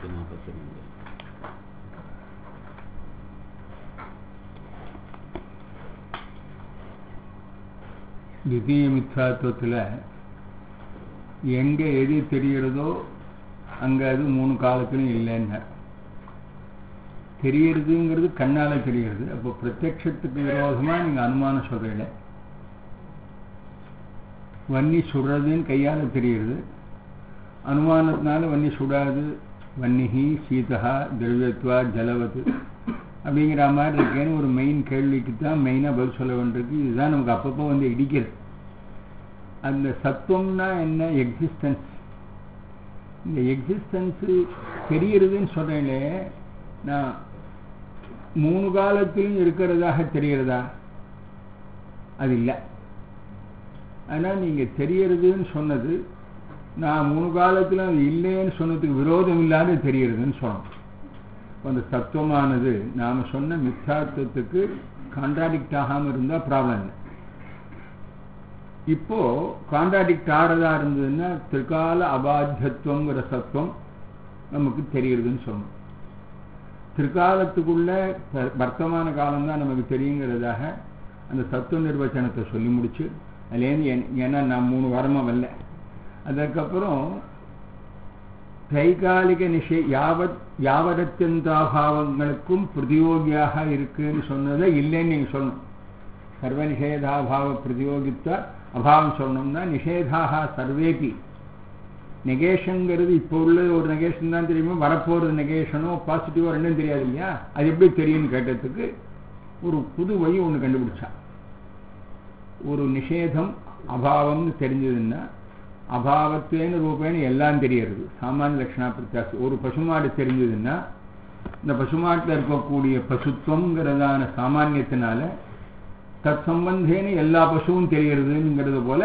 நூற்றி நாற்பத்தி ரெண்டு திவ்ய மித்யாத்துவத்தில் எங்கே எது தெரிகிறதோ அங்கே அது மூணு காலத்திலும் இல்லைன்னு தெரியறதுங்கிறது கண்ணால் தெரிகிறது அப்போ பிரத்யட்சத்துக்கு விரோதமாக நீங்கள் அனுமானம் சொல்கிறீங்க வன்னி சுடுறதுன்னு கையால் தெரிகிறது அனுமானத்தினால வன்னி சுடாது வன்னிகி சீதா திரவியத்வா ஜலவத்து அப்படிங்கிற மாதிரி இருக்கேன்னு ஒரு மெயின் கேள்விக்கு தான் மெயினாக பதில் சொல்ல வேண்டியிருக்கு இதுதான் நமக்கு அப்பப்போ வந்து இடிக்கிறது அந்த சத்துவம்னா என்ன எக்ஸிஸ்டன்ஸ் இந்த எக்ஸிஸ்டன்ஸு தெரியறதுன்னு சொல்கிறேன்லே நான் மூணு காலத்திலும் இருக்கிறதாக தெரிகிறதா அது இல்லை ஆனால் நீங்கள் தெரியறதுன்னு சொன்னது நான் மூணு காலத்தில் அது இல்லைன்னு சொன்னதுக்கு விரோதம் இல்லாத தெரியறதுன்னு சொல்லணும் அந்த தத்துவமானது நாம் சொன்ன மித்தார்த்தத்துக்கு கான்ட்ராடிக்ட் ஆகாமல் இருந்தால் ப்ராப்ளம் இல்லை இப்போ கான்ட்ராடிக்ட் ஆறதா இருந்ததுன்னா திரிகால அபாத்தியத்துவங்கிற சத்துவம் நமக்கு தெரிகிறதுன்னு சொல்லணும் திரிகாலத்துக்குள்ள வர்த்தமான காலம்தான் நமக்கு தெரியுங்கிறதாக அந்த தத்துவ நிர்வச்சனத்தை சொல்லி முடிச்சு அதுலேருந்து ஏன்னா நான் மூணு வாரமாக வரல அதுக்கப்புறம் தைகாலிக நிஷே யாவத் யாவரத்தியந்தாபாவங்களுக்கும் பிரதியோகியாக இருக்குன்னு சொன்னதை இல்லைன்னு நீங்கள் சொல்லணும் சர்வ நிஷேதாபாவ பிரதியோகித்த அபாவம் சொல்லணும்னா நிஷேதாக சர்வேபி நெகேஷனுங்கிறது இப்போ உள்ள ஒரு நெகேஷன் தான் தெரியுமோ வரப்போகிறது நெகேஷனோ பாசிட்டிவோ ரெண்டும் தெரியாது இல்லையா அது எப்படி தெரியும்னு கேட்டதுக்கு ஒரு புது வழி ஒன்று கண்டுபிடிச்சா ஒரு நிஷேதம் அபாவம்னு தெரிஞ்சதுன்னா அபாவத்தேன்னு ரூபேன்னு எல்லாம் தெரியறது சாமானிய லட்சணா பிரத்யாசம் ஒரு பசுமாடு தெரிஞ்சதுன்னா இந்த பசுமாட்டில் இருக்கக்கூடிய பசுத்துவங்கிறதான சாமானியத்தினால தத் சம்பந்தேன்னு எல்லா பசுவும் தெரியறதுங்கிறது போல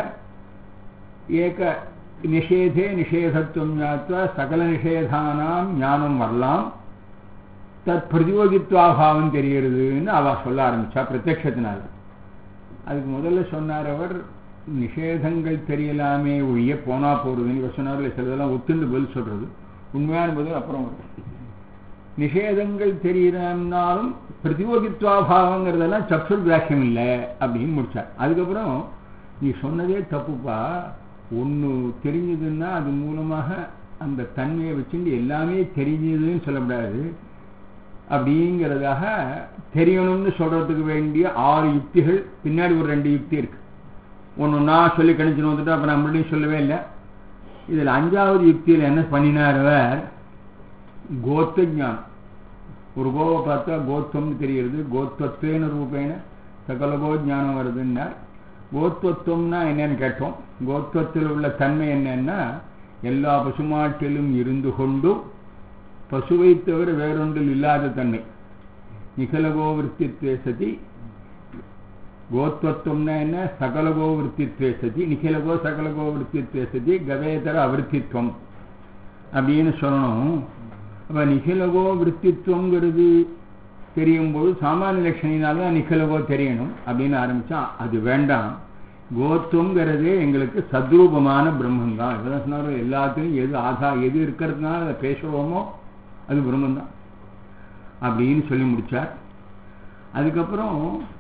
ஏக நிஷேதே நிஷேதத்துவம் ஞாத்வா சகல நிஷேதானாம் ஞானம் வரலாம் தத் பிரதியோகித்வாபாவம் தெரியறதுன்னு அவ சொல்ல ஆரம்பிச்சா பிரத்யத்தினால அதுக்கு முதல்ல சொன்னார் அவர் நிஷேதங்கள் தெரியலாமே ஒழிய போனா போறதுன்னு இவர் சொன்னார்ல சிலதெல்லாம் ஒத்துண்டு பதில் சொல்றது உண்மையான பதில் அப்புறம் வரும் நிஷேதங்கள் தெரியலனாலும் பிரதியோகித்வாபாவங்கிறதெல்லாம் சப்சுல் கிராக்கியம் இல்லை அப்படின்னு முடிச்சார் அதுக்கப்புறம் நீ சொன்னதே தப்புப்பா ஒன்று தெரிஞ்சதுன்னா அது மூலமாக அந்த தன்மையை வச்சுட்டு எல்லாமே தெரிஞ்சதுன்னு சொல்லக்கூடாது அப்படிங்கிறதாக தெரியணும்னு சொல்றதுக்கு வேண்டிய ஆறு யுக்திகள் பின்னாடி ஒரு ரெண்டு யுக்தி இருக்கு ஒன்று நான் சொல்லி கணிச்சுன்னு வந்துட்டு அப்போ நான் மறுபடியும் சொல்லவே இல்லை இதில் அஞ்சாவது யுக்தியில் என்ன பண்ணினார் கோத்த ஞானம் ஒரு கோவை பார்த்தா கோத்வம்னு தெரிகிறது கோத்வத்தேன ரூபேன சகலகோ ஞானம் வருதுன்னார் கோத்வத்துவம்னா என்னன்னு கேட்டோம் கோத்வத்தில் உள்ள தன்மை என்னன்னா எல்லா பசுமாட்டிலும் இருந்து கொண்டும் பசுவை தவிர வேறொன்றில் இல்லாத தன்மை நிகலகோ விற்த்தித்வே சதி கோத்வத்துவம்னா என்ன சகலகோ விற்த்தித்வே சதி நிகிலகோ சகலகோ விற்த்தித்வே சதி கவேதர அவிற்த்தித்வம் அப்படின்னு சொல்லணும் அப்போ நிகிலகோ விற்த்தித்வங்கிறது தெரியும் போது சாமானிய லட்சணினால தான் நிகலகோ தெரியணும் அப்படின்னு ஆரம்பிச்சா அது வேண்டாம் கோத்துவங்கிறதே எங்களுக்கு சத்ரூபமான பிரம்மம் தான் இதெல்லாம் சொன்னாலும் எல்லாத்துலையும் எது ஆதா எது இருக்கிறதுனால அதை பேசுகிறோமோ அது பிரம்மம் தான் அப்படின்னு சொல்லி முடிச்சார் அதுக்கப்புறம்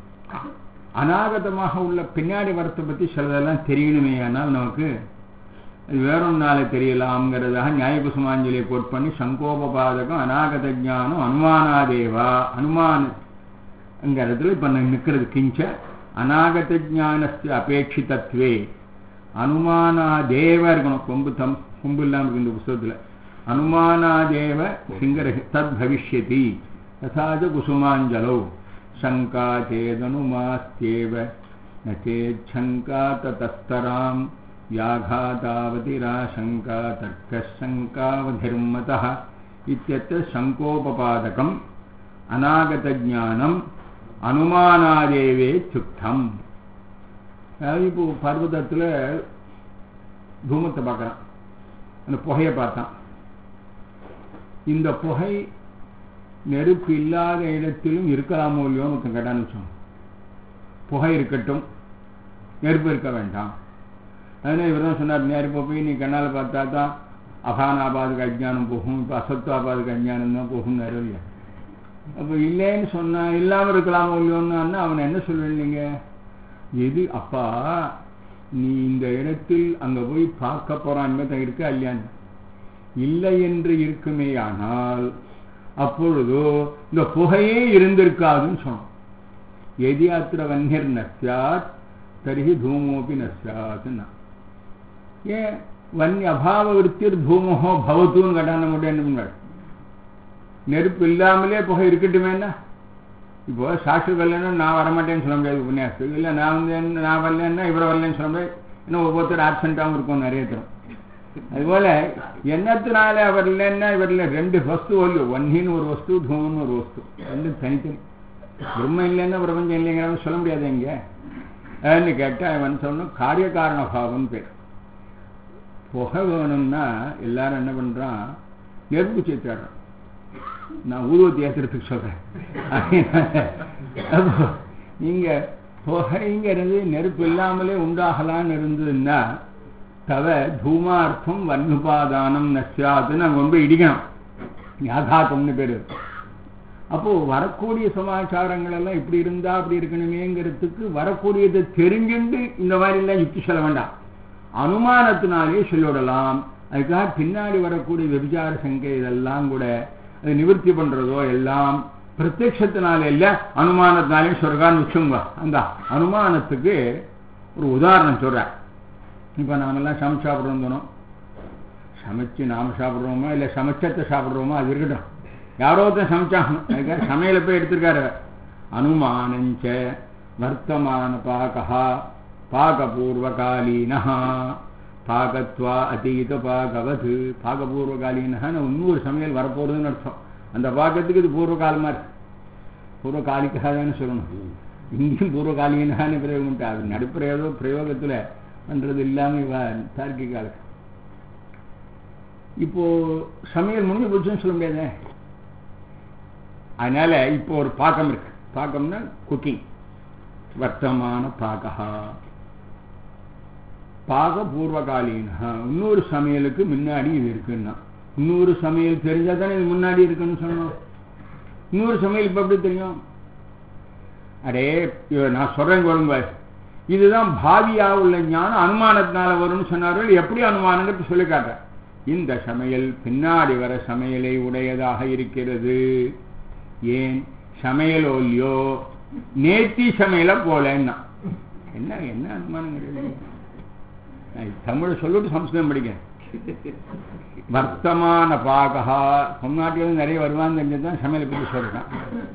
அநாகதமாக உள்ள பின்னாடி வரத்தை பற்றி சிலதெல்லாம் தெரியணுமே ஆனால் நமக்கு அது வேறொன்னால தெரியலாம்ங்கிறதாக நியாயகுசுமாஞ்சலியை கோட் பண்ணி சங்கோபபாதகம் அநாகத ஜானம் அனுமானாதேவா அனுமானங்கிறதுல இப்போ நிற்கிறது கிஞ்ச அநாகத ஜானஸ்து அபேட்சிதத்வே அனுமானாதேவ இருக்கணும் கொம்பு தம் கொம்பு இல்லாமல் இருக்கு இந்த புஸ்தகத்தில் அனுமானாதேவ சிங்கர தத் பவிஷ்யதி ததாச்ச குசுமாஞ்சலோ சங்கா சேதனுமாஸ்தேவ ந சேச்சங்கா தத்தஸ்தராம் व्याघातावतिराशङ्का तर्कशङ्कावधिर्मतः इत्यत्र शङ्कोपपादकम् अनागतज्ञानम् அனுமானாதேவே சுத்தம் அதாவது இப்போ பர்வதத்தில் தூமத்தை பார்க்குறான் அந்த புகையை பார்த்தான் இந்த புகை நெருப்பு இல்லாத இடத்திலும் இருக்கலாமோ இல்லையோன்னு ஒருத்தன் கேட்டான்னு வச்சோம் புகை இருக்கட்டும் நெருப்பு இருக்க வேண்டாம் அதனால் இவர் தான் சொன்னார் நெருப்பை போய் நீ கண்ணால் பார்த்தா தான் அபானாபாதுக்கு அஜ்ஞானம் போகும் இப்போ அசத்வாபாதுக்கு அஜ்ஞானம் தான் போகும் இல்லையா அப்போ இல்லைன்னு சொன்னா இல்லாமல் இருக்கலாமோ இல்லையோன்னு அவன் என்ன சொல்வேன் நீங்க எது அப்பா நீ இந்த இடத்தில் அங்க போய் பார்க்க போறான் இருக்கு அல்லையான்னு இல்லை என்று இருக்குமே ஆனால் அப்பொழுதோ இந்த புகையே இருந்திருக்காதுன்னு சொன்னோம் எதியாத்திர வன்னியர் நஸ்யாத் தரிகி தூமோபி நஸ்யாத்னா ஏன் வன்னிய அபாவ விற்த்திர் தூமோஹோ பவத்துன்னு கேட்டால் நம்மகிட்ட என்ன பண்ணாரு நெருப்பு இல்லாமலே புகை இருக்கட்டுமேன்னா இப்போ சாட்சி வரலன்னா நான் வரமாட்டேன்னு சொல்ல முடியாது உபன்யாசத்துக்கு இல்லை நான் வந்து என்ன நான் வரலன்னா இவரை வரலன்னு சொல்ல முடியாது இன்னும் ஒவ்வொருத்தர் ஆப்சண்ட்டாகவும் இருக்கும் நிறைய தரும் அதுபோல எண்ணத்தினால அவர் இல்லைன்னா இவர் இல்லை ரெண்டு வஸ்து ஒல்லு ஒன்னின்னு ஒரு வஸ்து தூமன்னு ஒரு வஸ்து ரெண்டும் தனித்தனி பிரம்ம இல்லைன்னா பிரபஞ்சம் இல்லைங்கிறவங்க சொல்ல முடியாது இங்க ஏன்னு கேட்டால் அவன் சொன்னோம் காரிய காரண பாவம் பேர் புகை வேணும்னா எல்லாரும் என்ன பண்றான் நெருப்பு சேர்த்தாடுறான் நான் ஊதுவத்தி ஏற்றுறதுக்கு சொல்றேன் அப்போ நீங்க புகைங்கிறது நெருப்பு இல்லாமலே உண்டாகலான்னு இருந்ததுன்னா தவ தூமார்த்தம் வன்னுபாதானம் நசியாதுன்னு அங்கே கொண்டு போய் இடிக்கணும் யாகாத்தம்னு பேர் அப்போ வரக்கூடிய சமாச்சாரங்கள் எல்லாம் இப்படி இருந்தா அப்படி இருக்கணுமேங்கிறதுக்கு வரக்கூடியதை தெரிஞ்சுண்டு இந்த மாதிரி எல்லாம் யுக்தி சொல்ல வேண்டாம் அனுமானத்தினாலே சொல்லிவிடலாம் அதுக்காக பின்னாடி வரக்கூடிய விபச்சார சங்கை இதெல்லாம் கூட அது நிவர்த்தி பண்றதோ எல்லாம் பிரத்யட்சத்தினால இல்ல அனுமானத்தினாலே சொல்றான்னு வச்சுங்க அந்த அனுமானத்துக்கு ஒரு உதாரணம் சொல்றேன் இப்ப நாமெல்லாம் சமைச்சு சாப்பிட்றோம் தோணும் சமைச்சு நாம சாப்பிட்றோமோ இல்லை சமைச்சத்தை சாப்பிட்றோமோ அது இருக்கட்டும் யாரோ ஒருத்தன் சமைச்சாகணும் அதுக்காக சமையலை போய் எடுத்திருக்காரு அனுமானஞ்ச வர்த்தமான பாகா பாகபூர்வகாலீனா பாகத்வா அதீத பாகவது பாகபூர்வகாலீனஹான்னு இன்னொரு சமையல் வரப்போறதுன்னு அர்த்தம் அந்த பாகத்துக்கு இது பூர்வகாலமா இருக்கு பூர்வகாலிக்காக தானே சொல்லணும் இங்கேயும் பூர்வகாலீனான்னு பிரயோகம் உண்டு அது நடுப்பிரயோக பிரயோகத்துல பண்றது இல்லாம இவ தார்க்கிகால இப்போ சமையல் முடிஞ்சு போச்சுன்னு சொல்ல முடியாதே அதனால இப்போ ஒரு பாக்கம் இருக்கு பாக்கம்னா குக்கிங் வர்த்தமான பாகா பாக பூர்வகாலீனா இன்னொரு சமையலுக்கு முன்னாடி இது இருக்குன்னா இன்னொரு சமையல் தெரிஞ்சா தானே இது முன்னாடி இருக்குன்னு சொன்னோம் இன்னொரு சமையல் இப்ப எப்படி தெரியும் அடே நான் சொல்றேன் கொழுங்க இதுதான் பாவியா உள்ள ஞானம் அனுமானத்தினால வரும்னு சொன்னார்கள் எப்படி அனுமானங்கிறது சொல்லி காட்டுறேன் இந்த சமையல் பின்னாடி வர சமையலை உடையதாக இருக்கிறது ஏன் சமையலோல்லையோ நேத்தி சமையல போலன்னா என்ன என்ன அனுமானம் தமிழ் சொல்லிட்டு சம்ஸ்கிருதம் படிக்கிறேன் வர்த்தமான பாகா தமிழ்நாட்டில் நிறைய வருவான்னு தெரிஞ்சதுதான் சமையலை பற்றி சொல்றேன்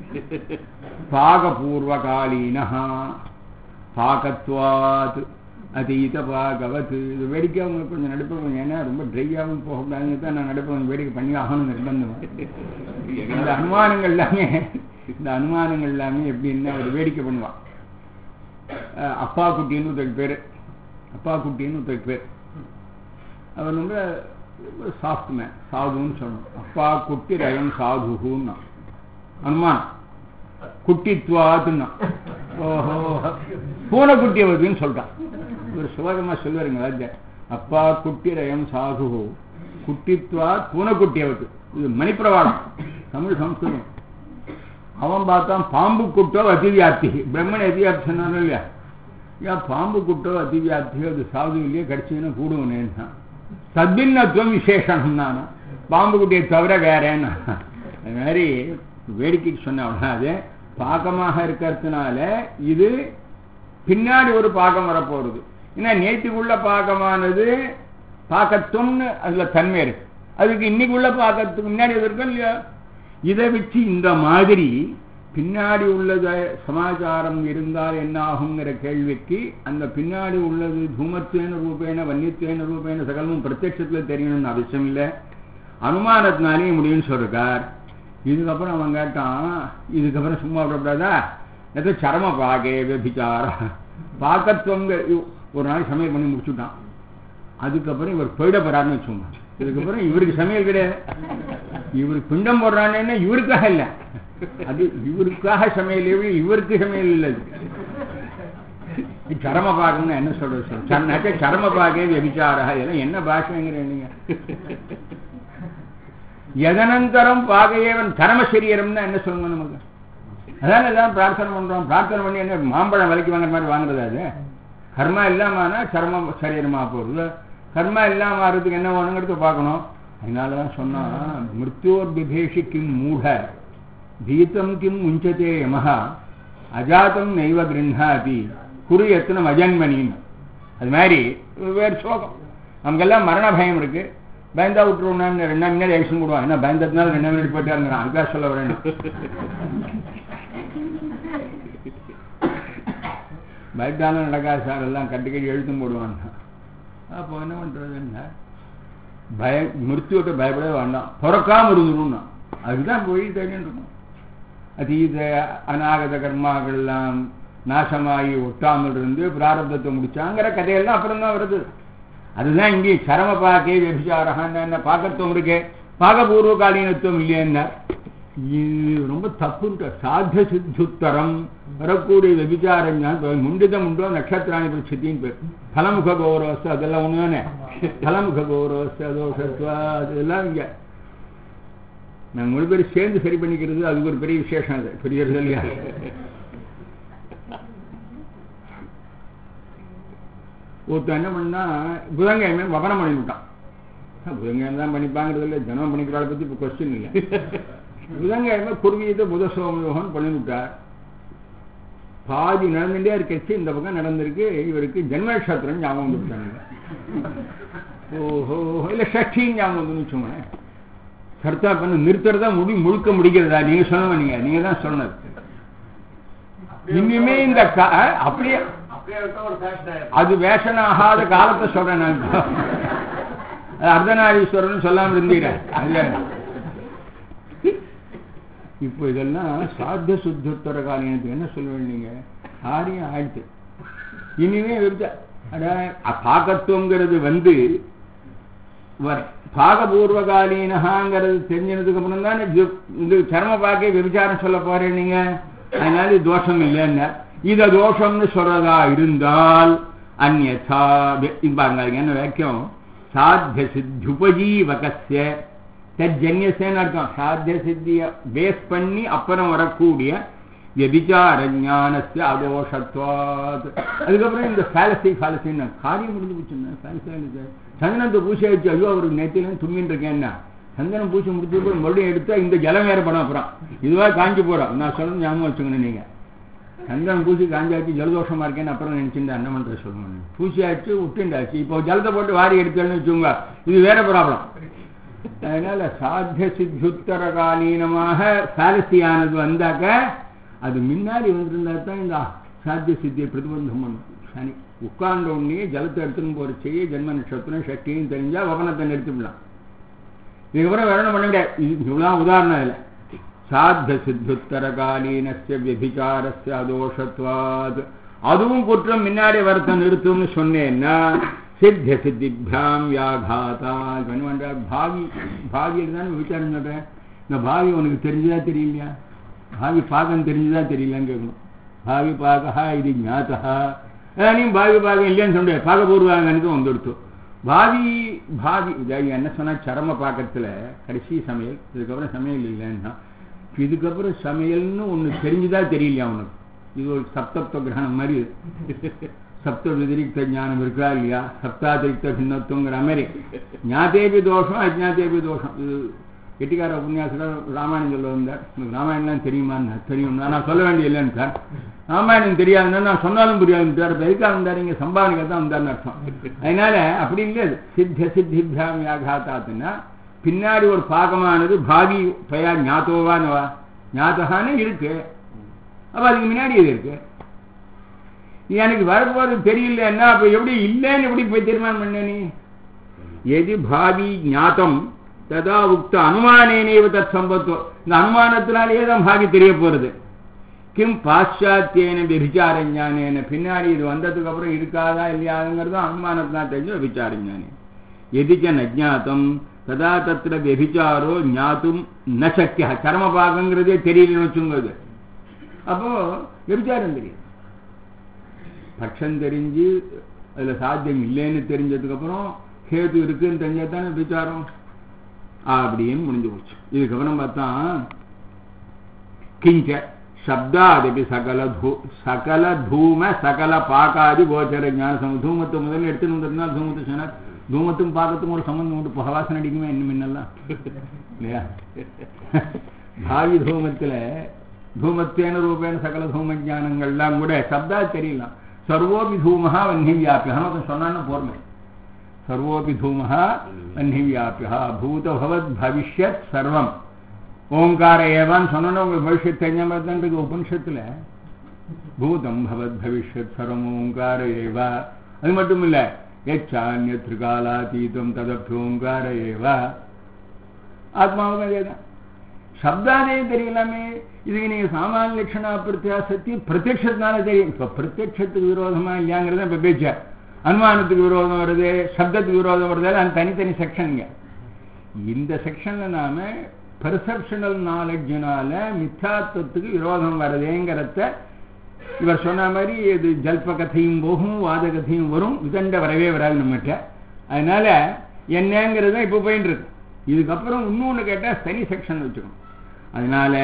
பாகபூர்வகாலீனா பாகத்வாத் அதீத பாகவத் இது வேடிக்கை அவங்க கொஞ்சம் நடுப்பேன் ஏன்னா ரொம்ப ட்ரையாகவும் போகக்கூடாதுன்னு தான் நான் நடுப்பேன் வேடிக்கை பண்ணி ஆகணும் நிர்பந்தம் இந்த அனுமானங்கள் எல்லாமே இந்த அனுமானங்கள் எல்லாமே எப்படின்னா ஒரு வேடிக்கை பண்ணுவான் அப்பா குட்டின்னு ஒருத்தர் பேர் அப்பா குட்டின்னு ஒருத்தர் பேர் அவர் ரொம்ப சாஃப்ட் மேன் சாதுன்னு சொல்லணும் அப்பா குட்டி ரயம் சாதுகுன்னா அனுமானம் குட்டித்வாத்துன்னா ஓஹோ பூனைக்குட்டி அவதுன்னு சொல்லிட்டான் ஒரு சுவாகமா சொல்லுவாருங்க ராஜா அப்பா குட்டி ரயம் சாது குட்டித்வா பூனைக்குட்டி அவத்து இது மணிப்பிரவாளம் தமிழ் சம்ஸ்கிருதம் அவன் பார்த்தான் பாம்பு குட்டோ அதிவியாப்தி பிரம்மன் அதிவியாப்தி சொன்னாலும் இல்லையா ஏன் பாம்பு குட்டோ அதிவியாப்தியோ அது சாது இல்லையோ கடிச்சதுன்னா கூடுவனேன்னா சத்பின்னத்துவம் விசேஷம் நானும் பாம்பு குட்டியை தவிர வேறேன்னா அது மாதிரி வேடிக்கைக்கு சொன்ன அது பாகமாக இருக்கிறதுனால இது பின்னாடி ஒரு பாகம் வரப்போறது ஏன்னா நேற்றுக்குள்ள பாகமானது பாக்கத்துவம்னு அதுல தன்மை இருக்கு அதுக்கு இன்னைக்கு உள்ள பாக்கத்துக்கு முன்னாடி எது இருக்கும் இல்லையா இதை வச்சு இந்த மாதிரி பின்னாடி உள்ளத சமாச்சாரம் இருந்தால் என்ன ஆகுங்கிற கேள்விக்கு அந்த பின்னாடி உள்ளது தூமத்தேன ரூபேன வன்னித்தேன ரூபேன சகலமும் பிரத்யட்சத்தில் தெரியணும்னு அவசியம் இல்லை அனுமானத்தினாலேயே முடியும்னு சொல்றார் இதுக்கப்புறம் அவன் கேட்டான் இதுக்கப்புறம் சும்மா விடக்கூடாதா ஏதோ சரம பாகே விபிச்சார பாக்கத்துவங்க ஒரு நாள் சமையல் பண்ணி முடிச்சுட்டான் அதுக்கப்புறம் இவர் போயிட போறாருன்னு வச்சுக்கோங்க இதுக்கப்புறம் இவருக்கு சமையல் கிடையாது இவருக்கு பிண்டம் போடுறான்னு இவருக்காக இல்லை அது இவருக்காக சமையல் இவருக்கு சமையல் இல்லை சரம பாகம்னு என்ன சொல்றது சார் சன்னாக்க சரம பாகே விபிச்சாரா இதெல்லாம் என்ன பாஷைங்கிற நீங்க எதனந்தரம் பாகையவன் சரம சரீரம்னா என்ன சொல்லணும் நமக்கு அதான் எல்லாம் பிரார்த்தனை பண்றோம் பிரார்த்தனை பண்ணி என்ன மாம்பழம் விலைக்கு வாங்குற மாதிரி வாங்குறது அது கர்மா இல்லாமனா சர்ம சரீரமா போகுது கர்மா இல்லாம ஆறதுக்கு என்ன வேணுங்கிறத பார்க்கணும் அதனாலதான் சொன்னா மிருத்யோர் பிபேஷி கிம் மூட பீத்தம் கிம் முஞ்சதே யமஹா அஜாத்தம் நெய்வ கிருண்ணாதி குரு எத்தனம் அஜன்மணின்னு அது மாதிரி வேறு சோகம் நமக்கெல்லாம் மரண பயம் இருக்கு பயந்தா விட்டுருவோம்னா ரெண்டு நாள் முன்னாடி ஆக்ஷன் போடுவான் என்ன பயந்ததுனால ரெண்டு மினிட் போயிட்டாருங்கிறான் அதுக்காக சொல்ல வரேன் பயத்தாலும் நடக்காது சார் எல்லாம் கட்டுக்கடி எழுத்தும் போடுவாங்க அப்போ என்ன பண்றது என்ன பய மிருத்துவிட்ட பயப்படவே வேண்டாம் பிறக்காம இருந்துடும் அதுதான் போய் தேடின்னு இருக்கும் அதீத அநாகத கர்மாக்கள்லாம் நாசமாகி ஒட்டாமல் இருந்து பிராரப்தத்தை முடிச்சாங்கிற கதையெல்லாம் அப்புறம் தான் வருது அதுதான் இங்கே சரம பாக்கே விபிச்சாரகான்னு என்ன பாக்கத்துவம் இருக்கே பாகபூர்வ காலீனத்துவம் இல்லையா இது ரொம்ப தப்புன்ற சாத்த சித்துத்தரம் வரக்கூடிய விபிச்சாரம் முண்டிதம் உண்டோ நட்சத்திராணி பிரச்சித்தின்னு பேர் பலமுக கௌரவஸ்து அதெல்லாம் ஒண்ணு தானே பலமுக கௌரவஸ்து அதோஷத்வா அதெல்லாம் இங்க நாங்கள் மூணு பேர் சேர்ந்து சரி பண்ணிக்கிறது அதுக்கு ஒரு பெரிய விசேஷம் அது பெரிய இல்லையா ஒருத்தன் என்ன பண்ணா புதன்கிழமை வபனம் பண்ணி விட்டான் புதன்கிழமை தான் பண்ணிப்பாங்கிறது இல்லை ஜனம் பண்ணிக்கிறாள் பற்றி இப்போ கொஸ்டின் இல்லை புதன்கிழமை குருவீத புத சோமயோகம் பண்ணி விட்டார் பாதி நடந்துட்டே இருக்கச்சு இந்த பக்கம் நடந்திருக்கு இவருக்கு ஜென்மநட்சத்திரம் ஞாபகம் வந்துட்டாங்க ஓஹோ இல்லை ஷஷ்டின்னு ஞாபகம் வந்துன்னு வச்சுக்கோங்களேன் கர்த்தா பண்ண நிறுத்துறதா முடி முழுக்க முடிக்கிறதா நீங்க சொன்ன நீங்க நீங்க தான் சொன்னது இனிமே இந்த அப்படியே அது வேஷன் ஆகாத காலத்தை சொல்றேன் நான் அர்த்தநாரீஸ்வரன் சொல்லாம இருந்தீங்க இப்போ இதெல்லாம் சாத்திய சுத்தோத்தர காலியத்துக்கு என்ன சொல்ல வேண்டிங்க காரியம் ஆயிடுச்சு இனிமே பாகத்துவங்கிறது வந்து பாகபூர்வகாலீனகாங்கிறது தெரிஞ்சதுக்கு அப்புறம் தான் இந்த சர்ம பாக்கை விபச்சாரம் சொல்ல போறேன் நீங்க அதனால இது தோஷம் இல்லைன்னா இத தோஷம்னு சொல்றதா இருந்தால் அந்நா பாருங்க என்ன வாக்கியம் சாத்திய சித்துபஜீவகசிய தஜன்யசேன்னு அர்த்தம் சாத்திய சித்திய பேஸ் பண்ணி அப்புறம் வரக்கூடிய விபிச்சார ஞானஸ்ய அதோஷத்வாத் அதுக்கப்புறம் இந்த ஃபேலசி ஃபேலசின்னு காரியம் முடிஞ்சு போச்சுன்னா ஃபேலசி சந்தனத்தை பூசி வச்சு ஐயோ அவருக்கு நெத்திலும் தும்மின்னு இருக்கேன்னா சந்தனம் பூசி முடிச்சு போய் மறுபடியும் எடுத்தா இந்த ஜலம் வேற படம் அப்புறம் இதுவா காஞ்சி போறோம் நான் சொல்றது ஞாபகம் வச்சுக்கணும் நீங்க சந்தனம் பூசி காஞ்சாச்சு ஜலதோஷமா இருக்கேன்னு அப்புறம் நினைச்சிருந்தா என்ன பண்ற சொல்லணும் பூசியாச்சு விட்டுண்டாச்சு இப்போ ஜலத்தை போட்டு வாரி எடுத்தேன்னு வச்சுக்கோங்க இது வேற ப்ராப்ளம் அதனால சாத்திய சித்துத்தர காலீனமாக சாரசியானது வந்தாக்க அது முன்னாடி வந்திருந்தா தான் இந்த சாத்திய சித்தியை பிரதிபந்தம் பண்ணும் சனி உட்கார்ந்த உடனே ஜலத்தை எடுத்துன்னு போற செய்ய ஜென்ம நட்சத்திரம் சக்தியும் தெரிஞ்சா வபனத்தை நிறுத்திவிடலாம் இதுக்கப்புறம் வேற பண்ண முடியாது இவ்வளவு உதாரணம் இல்லை சாத்த சித்துத்தர காலீனஸ்ய விபிச்சாரஸ்ய அதோஷத்வாத் அதுவும் குற்றம் முன்னாடி வரத்தை நிறுத்தும்னு சொன்னேன்னா சித்திய சித்திபியாம் வியாகாத்தா பண்ணுவாண்டார் பாவி பாவியில் தானே விசாரம் சொல்றேன் இந்த பாவி உனக்கு தெரிஞ்சுதா தெரியலையா பாவி பாகம் தெரிஞ்சுதா தெரியலன்னு கேட்கணும் பாவி பாகா இது ஞாத்தா நீ பாவி பாகம் இல்லைன்னு சொல்ற பாகபூர்வாங்கன்னு வந்துடுத்து பாவி பாவி என்ன சொன்னா சரம பாக்கத்துல கடைசி சமையல் இதுக்கப்புறம் சமையல் இல்லைன்னா இதுக்கப்புறம் சமையல்னு ஒண்ணு தெரிஞ்சுதா தெரியலையா உனக்கு இது ஒரு சப்தப்த கிரகணம் மாதிரி சப்த விதிரிக்த ஞானம் இருக்கா இல்லையா சப்தாதிரிக்த பின்னத்துவங்கிற மாதிரி ஞாத்தேபி தோஷம் அஜாத்தேபி தோஷம் இது கெட்டிக்கார உபன்யாசத்தில் ராமாயணம் சொல்ல வந்தார் உங்களுக்கு ராமாயணம்லாம் தெரியுமான்னு தெரியும் நான் சொல்ல வேண்டிய இல்லைன்னு சார் ராமாயணம் தெரியாதுன்னா நான் சொன்னாலும் புரியாது சார் எதுக்காக வந்தார் இங்கே சம்பாவனைக்கு தான் வந்தார்னு அர்த்தம் அதனால அப்படி இல்லை சித்த சித்திபியாம் யாகாத்தாத்துன்னா பின்னாடி ஒரு பாகமானது பாவி பயா ஞாத்தோவானவா ஞாத்தகான்னு இருக்கு அப்ப அதுக்கு முன்னாடி இது இருக்கு எனக்கு வரப்போறது தெரியலன்னா அப்ப எப்படி இல்லைன்னு எப்படி போய் தீர்மானம் பண்ண நீ எது பாவி ஞாத்தம் ததா உக்த அனுமானேனேவ தத் சம்பத்துவம் இந்த அனுமானத்தினாலேயே தான் பாவி தெரிய போறது கிம் பாশ্চাத்தியன விபிச்சார ஞானேன பின்னாடி இது வந்ததுக்கு அப்புறம் இருக்காதா இல்லையாங்கிறது அனுமானத்தினா தெரிஞ்ச விபிச்சார ஞானே எதிச்ச நஜாத்தம் ததா தத்திர விபிச்சாரோ ஞாத்தும் ந சக்கிய கர்மபாகங்கிறதே தெரியலன்னு வச்சுங்க அப்போ விபிச்சாரம் தெரியும் பட்சம் தெரிஞ்சு அதுல சாத்தியம் இல்லைன்னு தெரிஞ்சதுக்கப்புறம் ஹேது இருக்குன்னு தெரிஞ்சா தானே விசாரம் அப்படின்னு முடிஞ்சு போச்சு இதுக்கப்புறம் பார்த்தா கிஞ்ச சப்தாதபி சகல தூ சகல தூம சகல பாக்காதி கோச்சர ஞான சம தூமத்தை முதல்ல எடுத்துன்னு வந்திருந்தால் தூமத்தை சொன்னார் தூமத்தும் பாக்கத்துக்கும் ஒரு சம்பந்தம் உண்டு புகவாசனை அடிக்குமே இன்னும் முன்னெல்லாம் இல்லையா பாவி தூமத்துல தூமத்தேன ரூபேன சகல தூம ஜானங்கள்லாம் கூட சப்தா தெரியலாம் சர்வோபி தூமஹா வன்னி வியாபியம் சொன்னான்னு போர்மை சர்வோபி தூமஹா வன்னி வியாபியா பூதபவத் பவிஷ்யத் சர்வம் ஓங்கார ஏவான்னு சொன்னா உங்களுக்கு பவிஷ்யத் தெரிஞ்ச மாதிரி தான் இருக்கு உபனிஷத்துல பூதம் பவத் பவிஷ்யத் சர்வம் ஓங்கார ஏவா அது மட்டும் இல்ல எச்சான்ய திரிகாலாதீதம் ததப்பியோங்கார ஏவா ஆத்மாவுக்கும் அதேதான் சப்தாதே தெரியலாமே இதுக்கு நீங்க சாமானிய லட்சணா பிரத்யாசத்தையும் பிரத்யட்சத்தினால தெரியும் இப்ப பிரத்யட்சத்துக்கு விரோதமா இல்லையாங்கிறத இப்ப பேச்ச அனுமானத்துக்கு விரோதம் வருது சப்தத்துக்கு விரோதம் வருது அது தனித்தனி செக்ஷனுங்க இந்த செக்ஷன்ல நாம பெர்செப்ஷனல் நாலேஜினால மித்தாத்துவத்துக்கு விரோதம் வருதேங்கிறத இவர் சொன்ன மாதிரி இது ஜல்ப கதையும் போகும் வாத கதையும் வரும் விதண்ட வரவே வராது நம்மகிட்ட அதனால என்னங்கிறது தான் இப்போ போயிட்டு இருக்கு இதுக்கப்புறம் இன்னொன்று கேட்டால் தனி செக்ஷன் வச்சுக்கணும் அதனால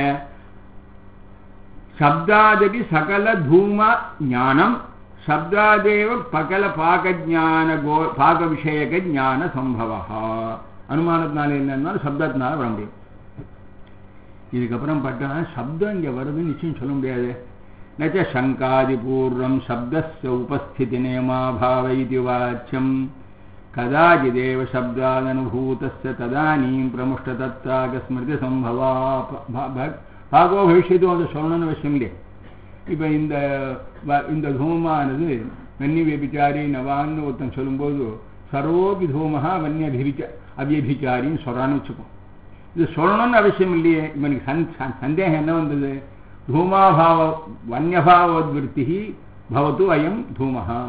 சப்தாதபி சகல தூம ஞானம் சப்தாதேவ பகல பாக ஜான கோ பாக விஷயக ஞான சம்பவா அனுமானத்தினால என்னன்னாலும் சப்தத்தினால வர முடியும் இதுக்கப்புறம் பார்த்தா சப்தம் இங்கே வருதுன்னு நிச்சயம் சொல்ல முடியாது நச்ச சங்காதிபூர்வம் சப்தஸ்ய உபஸ்திதி நியமாபாவ இது வாச்சியம் கதாச்சிதேவ சப்தாதனுபூதஸ்ய ததானீம் பிரமுஷ்டதத்தாக ஸ்மிருதி சம்பவா பாகோ பவிஷ்யத்தும் அதை சொல்லணும்னு அவசியம் இல்லையே இப்போ இந்த இந்த தூமானது வன்னி விபிச்சாரி நவான்னு ஒருத்தன் சொல்லும்போது சர்வோபி தூமஹா வன்னிய அபிபிச்ச அவ்யபிச்சாரின்னு சொல்கிறான்னு வச்சுப்போம் இது சொல்லணும்னு அவசியம் இல்லையே இவனுக்கு சந் சந்தேகம் என்ன வந்தது தூமாபாவ வன்யபாவத்விருத்தி பவத்து அயம் தூமஹா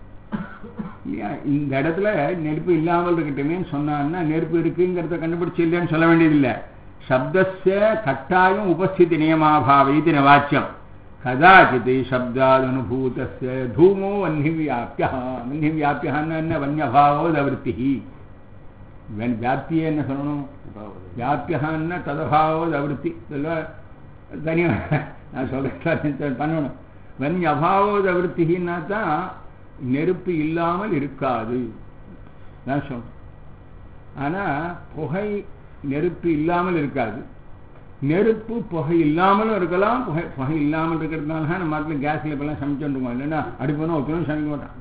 இந்த இடத்துல நெருப்பு இல்லாமல் இருக்கட்டுமே சொன்னான்னா நெருப்பு இருக்குங்கிறத கண்டுபிடிச்சு இல்லைன்னு சொல்ல வேண்டியதில்லை சப்தஸ்ய கட்டாயம் உபஸ்திதி நியமாபாவ இது வாச்சியம் கதாச்சித் சப்தாதனுபூதஸ்ய தூமோ வன்னி வியாபியா வன்னி வியாபியான்னு என்ன வன்யபாவோ தவிர்த்தி வியாப்தியே என்ன சொல்லணும் வியாபியான்னா ததபாவோ தவிர்த்தி இதெல்லாம் தனியாக நான் சொல்றேன் பண்ணணும் வன்னி அபாவோ தவிர்த்தின்னா தான் நெருப்பு இல்லாமல் இருக்காது நான் சொல்றேன் ஆனா புகை நெருப்பு இல்லாமல் இருக்காது நெருப்பு புகை இல்லாமலும் இருக்கலாம் புகை புகை இல்லாமல் இருக்கிறதுனால தான் நம்ம நாட்டில் கேஸ்ல இப்பெல்லாம் சமைச்சுருக்கோம் இல்லைன்னா அடிப்போனா ஒருத்தரும் சமைக்க மாட்டான்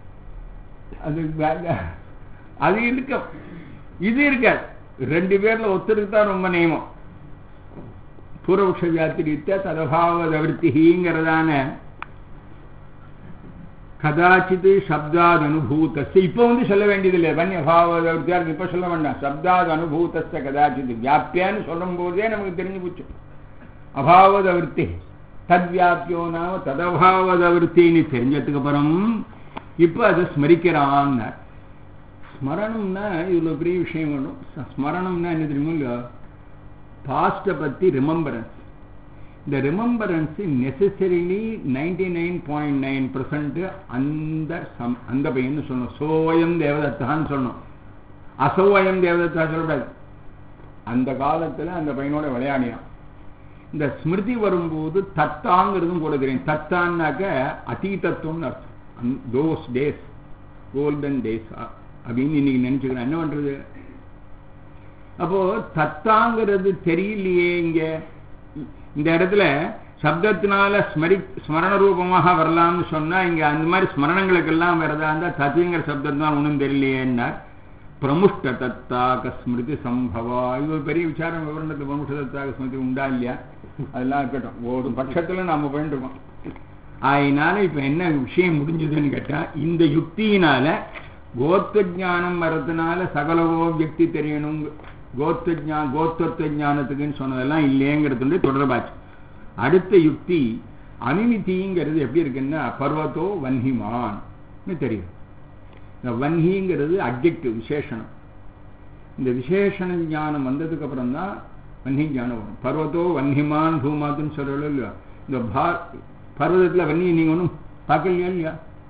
அது அது இருக்க இது இருக்காது ரெண்டு பேர்ல ஒருத்தருக்கு தான் ரொம்ப நியமம் பூர்வபக்ஷ வியாத்திரித்த ததபாவ தவிர்த்திங்கிறதான கதாச்சித் சப்தாத் அனுபூத்தஸ்ய இப்போ வந்து சொல்ல வேண்டியதில்லை வன்யபாவதற்கு இப்போ சொல்ல வேண்டாம் சப்தாத் அனுபூத்தஸ்ய கதாச்சித் வியாபியான்னு சொல்லும் போதே நமக்கு தெரிஞ்சு போச்சு அபாவதவிருத்தி தத்வியாபியோ நாம ததபாவதவிருத்தின்னு தெரிஞ்சதுக்கு அப்புறம் இப்போ அதை ஸ்மரிக்கிறான் ஸ்மரணம்னா இதுல பெரிய விஷயம் வேணும் ஸ்மரணம்னா என்ன தெரியுமோ இல்லையோ பாஸ்ட்டை பற்றி ரிமெம்பரன்ஸ் இந்த remembrance necessarily ninety nine point nine percent அந்த சம் அந்த பையன் சொல்லணும் சோயம் தேவதத்தான்னு சொல்லணும் அசோயம் தேவதத்தா சொல்லக்கூடாது அந்த காலத்தில் அந்த பையனோட விளையாடினான் இந்த ஸ்மிருதி வரும்போது தத்தாங்கிறதும் கூட தெரியும் தத்தான்னாக்க அதீதத்துவம்னு அர்த்தம் தோஸ் டேஸ் கோல்டன் டேஸ் அப்படின்னு இன்னைக்கு நினைச்சுக்கிறேன் என்ன பண்றது அப்போ தத்தாங்கிறது தெரியலையே இங்க இந்த இடத்துல சப்தத்தினால ஸ்மரி ஸ்மரண ரூபமாக வரலாம்னு சொன்னா இங்க அந்த மாதிரி ஸ்மரணங்களுக்கெல்லாம் வரதா இருந்தா தத்துங்கிற சப்தத்தினால் ஒன்றும் தெரியலையேன்னார் பிரமுஷ்ட தத்தாக ஸ்மிருதி சம்பவா இது ஒரு பெரிய விசாரம் விவரணத்தில் பிரமுஷ்ட தத்தாக ஸ்மிருதி உண்டா இல்லையா அதெல்லாம் இருக்கட்டும் ஒரு பட்சத்துல நாம பண்ணிருக்கோம் அதனால இப்ப என்ன விஷயம் முடிஞ்சதுன்னு கேட்டா இந்த யுக்தியினால கோத்த ஜானம் வரதுனால சகலவோ வியக்தி தெரியணும் கோத்த ஜா கோத்தத்துவ ஞானத்துக்குன்னு சொன்னதெல்லாம் இல்லைங்கிறது தொடர்பாச்சு அடுத்த யுக்தி அனுமிதிங்கிறது எப்படி இருக்குன்னா பர்வத்தோ வன்ஹிமான் தெரியும் இந்த வன்ஹிங்கிறது அப்ஜெக்டிவ் விசேஷனம் இந்த விசேஷண ஞானம் வந்ததுக்கு அப்புறம் தான் வன்னி ஞானம் வரும் பர்வத்தோ வன்னிமான் பூமாத்துன்னு சொல்லல இல்லையா இந்த பா பர்வதத்தில் வன்னி நீங்கள் ஒன்றும் பார்க்கலையா இல்லையா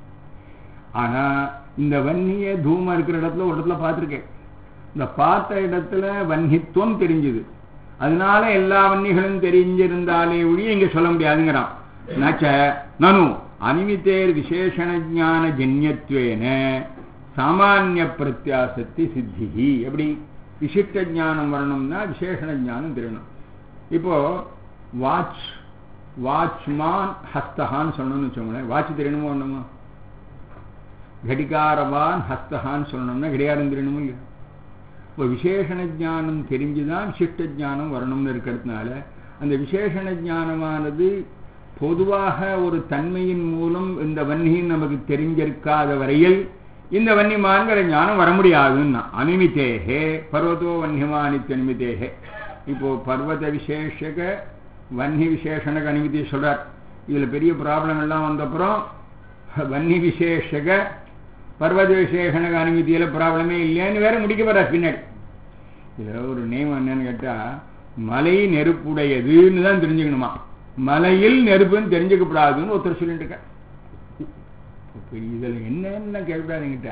ஆனா இந்த வன்னிய தூமம் இருக்கிற இடத்துல ஒரு இடத்துல பார்த்திருக்கேன் இந்த பார்த்த இடத்துல வன்னித்துவம் தெரிஞ்சுது அதனால எல்லா வன்னிகளும் தெரிஞ்சிருந்தாலே ஒழிய இங்க சொல்ல முடியாதுங்கிறான் நச்ச நனு அனிமித்தேர் விசேஷண ஜான ஜன்யத்வேன சாமானிய பிரத்யாசத்தி சித்திகி எப்படி விசிஷ்ட ஞானம் வரணும்னா விசேஷண ஞானம் தெரியணும் இப்போ வாட்ச் வாட்ச்மான் ஹஸ்தஹான்னு சொல்லணும்னு வச்சுக்கோங்களேன் வாட்ச் தெரியணுமோ ஒண்ணுமா கடிகாரவான் ஹஸ்தஹான்னு சொல்லணும்னா கடிகாரம் தெரியணுமோ இல்லையா இப்போ விசேஷண ஜானம் தெரிஞ்சுதான் விசிஷ்ட ஜானம் வரணும்னு இருக்கிறதுனால அந்த விசேஷண ஞானமானது பொதுவாக ஒரு தன்மையின் மூலம் இந்த வன்னியும் நமக்கு தெரிஞ்சிருக்காத வரையில் இந்த வன்னிமான்கிற ஞானம் வர முடியாதுன்னா அனிமித்தேகே பர்வதோ வன்னியமானித்த அனிமித்தேகே இப்போ பர்வத விசேஷக வன்னி விசேஷனுக்கு அனுமதி சொல்றார் இதுல பெரிய ப்ராப்ளம் எல்லாம் வந்தப்புறம் வன்னி விசேஷக பர்வத விசேஷனுக்கு அனுமதியில ப்ராப்ளமே இல்லையான்னு வேற முடிக்க போறார் பின்னாடி இதுல ஒரு நேம் என்னன்னு கேட்டா மலை நெருப்புடையதுன்னு தான் தெரிஞ்சுக்கணுமா மலையில் நெருப்புன்னு தெரிஞ்சுக்கப்படாதுன்னு ஒருத்தர் சொல்லிட்டு இருக்க இப்ப இதுல என்னன்னு கேட்கக்கூடாதுங்கிட்ட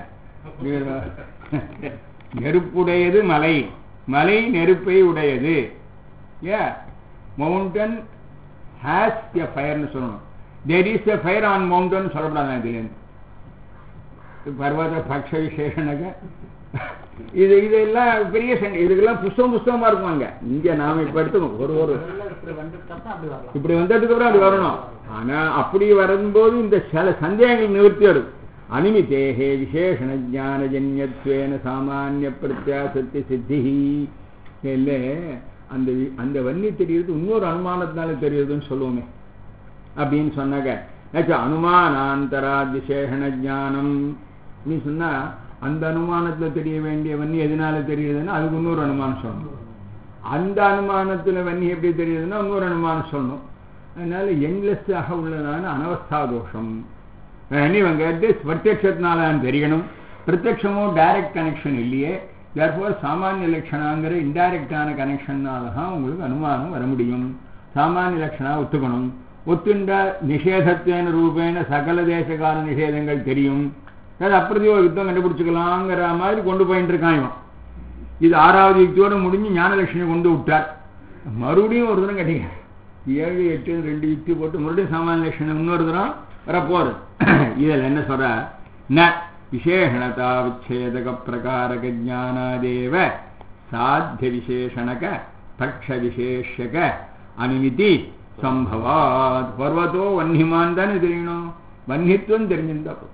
நெருப்புடையது மலை மலை நெருப்பை உடையது ஏ மவுண்டன் ஹேஸ் எ ஃபயர்னு சொல்லணும் there is a fire on mountain சொல்லப்படாது இதுலேருந்து பர்வத பக்ஷ விசேஷனக இது இதெல்லாம் பெரிய சண்டை இதுக்கெல்லாம் புஸ்தகம் புஸ்தகமா இருக்கும் அங்க இங்க நாம இப்ப எடுத்துக்கணும் ஒரு ஒரு இப்படி வந்ததுக்கு அப்புறம் அது வரணும் ஆனா அப்படி வரும்போது இந்த சில சந்தேகங்கள் நிவர்த்தி வரும் அனிமித்தேகே விசேஷண ஜான ஜன்யத்வேன சாமானிய பிரத்யாசத்தி சித்தி இல்ல அந்த வி- அந்த வன்னி தெரியுது இன்னொரு அனுமானத்தினால தெரியுதுன்னு சொல்லுவோமே அப்படின்னு சொன்னாங்க ஆச்சு அனுமானாந்தரா விசேஷண ஜானம் நீ சொன்னா அந்த அனுமானத்துல தெரிய வேண்டிய வன்னி எதனால தெரியுதுன்னா அதுக்கு இன்னொரு அனுமானம் சொல்லணும் அந்த அனுமானத்துல வன்னி எப்படி தெரியுதுன்னா இன்னொரு அனுமானம் சொல்லணும் அதனால என்லெஸ்ஸாக உள்ளதான அனவஸ்தா தோஷம் அஹ் இவங்க கேட்டு பிரத்யக்ஷத்தினால தெரியணும் பிரத்யக்ஷமோ டைரக்ட் கனெக்ஷன் இல்லையே therefore சாமானிய லட்சணாங்கிற இன்டைரக்டான கனெக்ஷன்னால தான் உங்களுக்கு அனுமானம் வர முடியும் சாமானிய லட்சணா ஒத்துக்கணும் ஒத்துண்டா நிஷேதத்வேன ரூபேன சகல தேசகால நிஷேதங்கள் தெரியும் அது அப்பிரதியோ யுத்தம் கண்டுபிடிச்சுக்கலாங்கிற மாதிரி கொண்டு போயிட்டு இருக்கான் இவன் இது ஆறாவது யுக்தியோட முடிஞ்சு ஞானலட்சுமி கொண்டு விட்டார் மறுபடியும் ஒரு தரம் கட்டிங்க ஏழு எட்டு ரெண்டு யுக்தி போட்டு மறுபடியும் சாமானிய லட்சணம் இன்னொரு தரம் வரப்போகுது இதில் என்ன சொல்ற ந விசேஷணதா விச்சேதக பிரகாரக ஜானாதேவ சாத்திய விசேஷணக பக்ஷ விசேஷக அனுமிதி சம்பவாத் பர்வதோ வன்னிமான் தானே தெரியணும் வன்னித்துவம் தெரிஞ்சிருந்தா போதும்.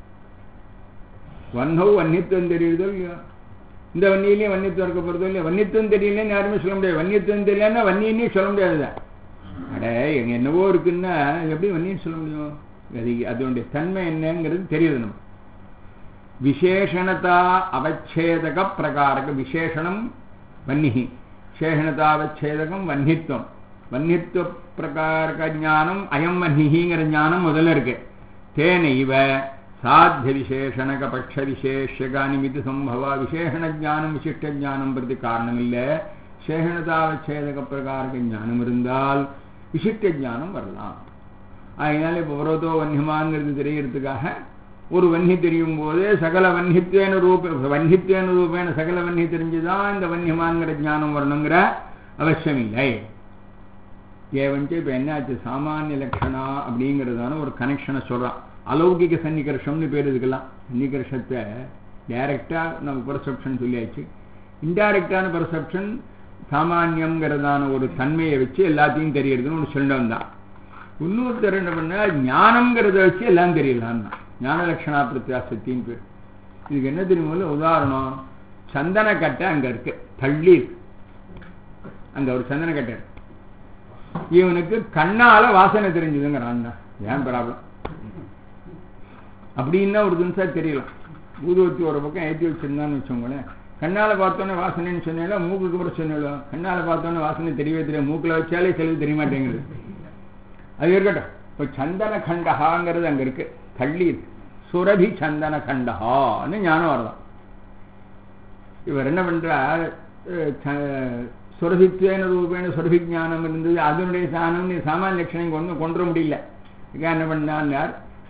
வன்னோ வன்னித்துவம் தெரியுதோ இல்லையா இந்த வன்னியிலையும் வன்னித்துவம் இருக்க போறதோ இல்லையா வன்னித்துவம் தெரியலன்னு யாருமே சொல்ல முடியாது வன்னித்துவம் தெரியலன்னா வன்னின்னே சொல்ல முடியாது அட எங்க என்னவோ இருக்குன்னா எப்படி வன்னின்னு சொல்ல முடியும் அது அதனுடைய தன்மை என்னங்கிறது தெரியுது நம்ம விசேஷணதா அவச்சேதக பிரகாரக விசேஷணம் வன்னிஹி விசேஷணதாவச்சேதகம் வன்னித்வம் வன்னித்துவ பிரகாரக ஞானம் அயம் வன்னிஹிங்கிற ஞானம் முதல்ல இருக்கு தேன இவ சாத்திய விசேஷணக பட்ச விசேஷகானிமித்து சம்பவ விசேஷண ஜானம் விசிஷ்ட ஜானம் பிரதி காரணம் இல்ல விசேஷணதாவச்சேதக பிரகாரக ஞானம் இருந்தால் விசிஷ்ட ஞானம் வரலாம் அதனால இப்போ பர்வதோ வன்னியமாங்கிறது தெரியறதுக்காக ஒரு வன்னி தெரியும் போது சகல வன்னித்வேன ரூப வன்னித்வேன ரூபேன சகல வன்னி தெரிஞ்சுதான் இந்த வன்னியமாங்கிற ஞானம் வரணுங்கிற அவசியம் இல்லை ஏவன்ட்டு இப்போ என்னாச்சு சாமானிய லட்சணா அப்படிங்கிறதான ஒரு கனெக்ஷனை சொல்றான் அலௌகிக சன்னிகர்ஷம்னு பேர் இதுக்கெல்லாம் சன்னிகர்ஷத்தை டைரக்டாக நம்ம பர்செப்ஷன் சொல்லியாச்சு இன்டைரக்டான பர்செப்ஷன் சாமானியம்ங்கிறதான ஒரு தன்மையை வச்சு எல்லாத்தையும் தெரியறதுன்னு ஒன்று சொல்லிட்டு தான் இன்னொருத்தர் என்ன பண்ணா ஞானம்ங்கிறத வச்சு எல்லாம் தெரியலாம் ஞான லட்சணா பிரத்யாசத்தின்னு பேர் இதுக்கு என்ன தெரியுமோ உதாரணம் சந்தன கட்டை அங்க இருக்கு தள்ளி இருக்கு அங்க ஒரு சந்தன கட்டை இருக்கு இவனுக்கு கண்ணால வாசனை தெரிஞ்சதுங்கிறான் ஏன் ப்ராப்ளம் அப்படின்னா ஒரு நிமிஷம் தெரியலாம் ஊதுவத்தி ஒரு பக்கம் ஏற்றி வச்சிருந்தான்னு வச்சோங்களேன் கண்ணால பார்த்தோன்னே வாசனைன்னு சொன்னால மூக்குக்கு கூட சொன்னாலும் கண்ணால பார்த்தோன்னே வாசனை தெரியவே தெரியாது மூக்குல வச்சாலே சிலது தெரிய மாட்டேங்குது அது இருக்கட்டும் இப்போ சந்தன கண்டகாங்கிறது அங்க இருக்கு தள்ளி இருக்கு சுரபி சந்தன கண்டகான்னு ஞானம் வரலாம் இவர் என்ன பண்றார் அஹ் ச- சுரபித்வேன ரூபேன சுரபி ஞானம் இருந்தது அதனுடைய சாணம் சாமானிய லட்சணம் கொண்டு கொண்டு வர முடியல இதுக்காக என்ன பண்ணார்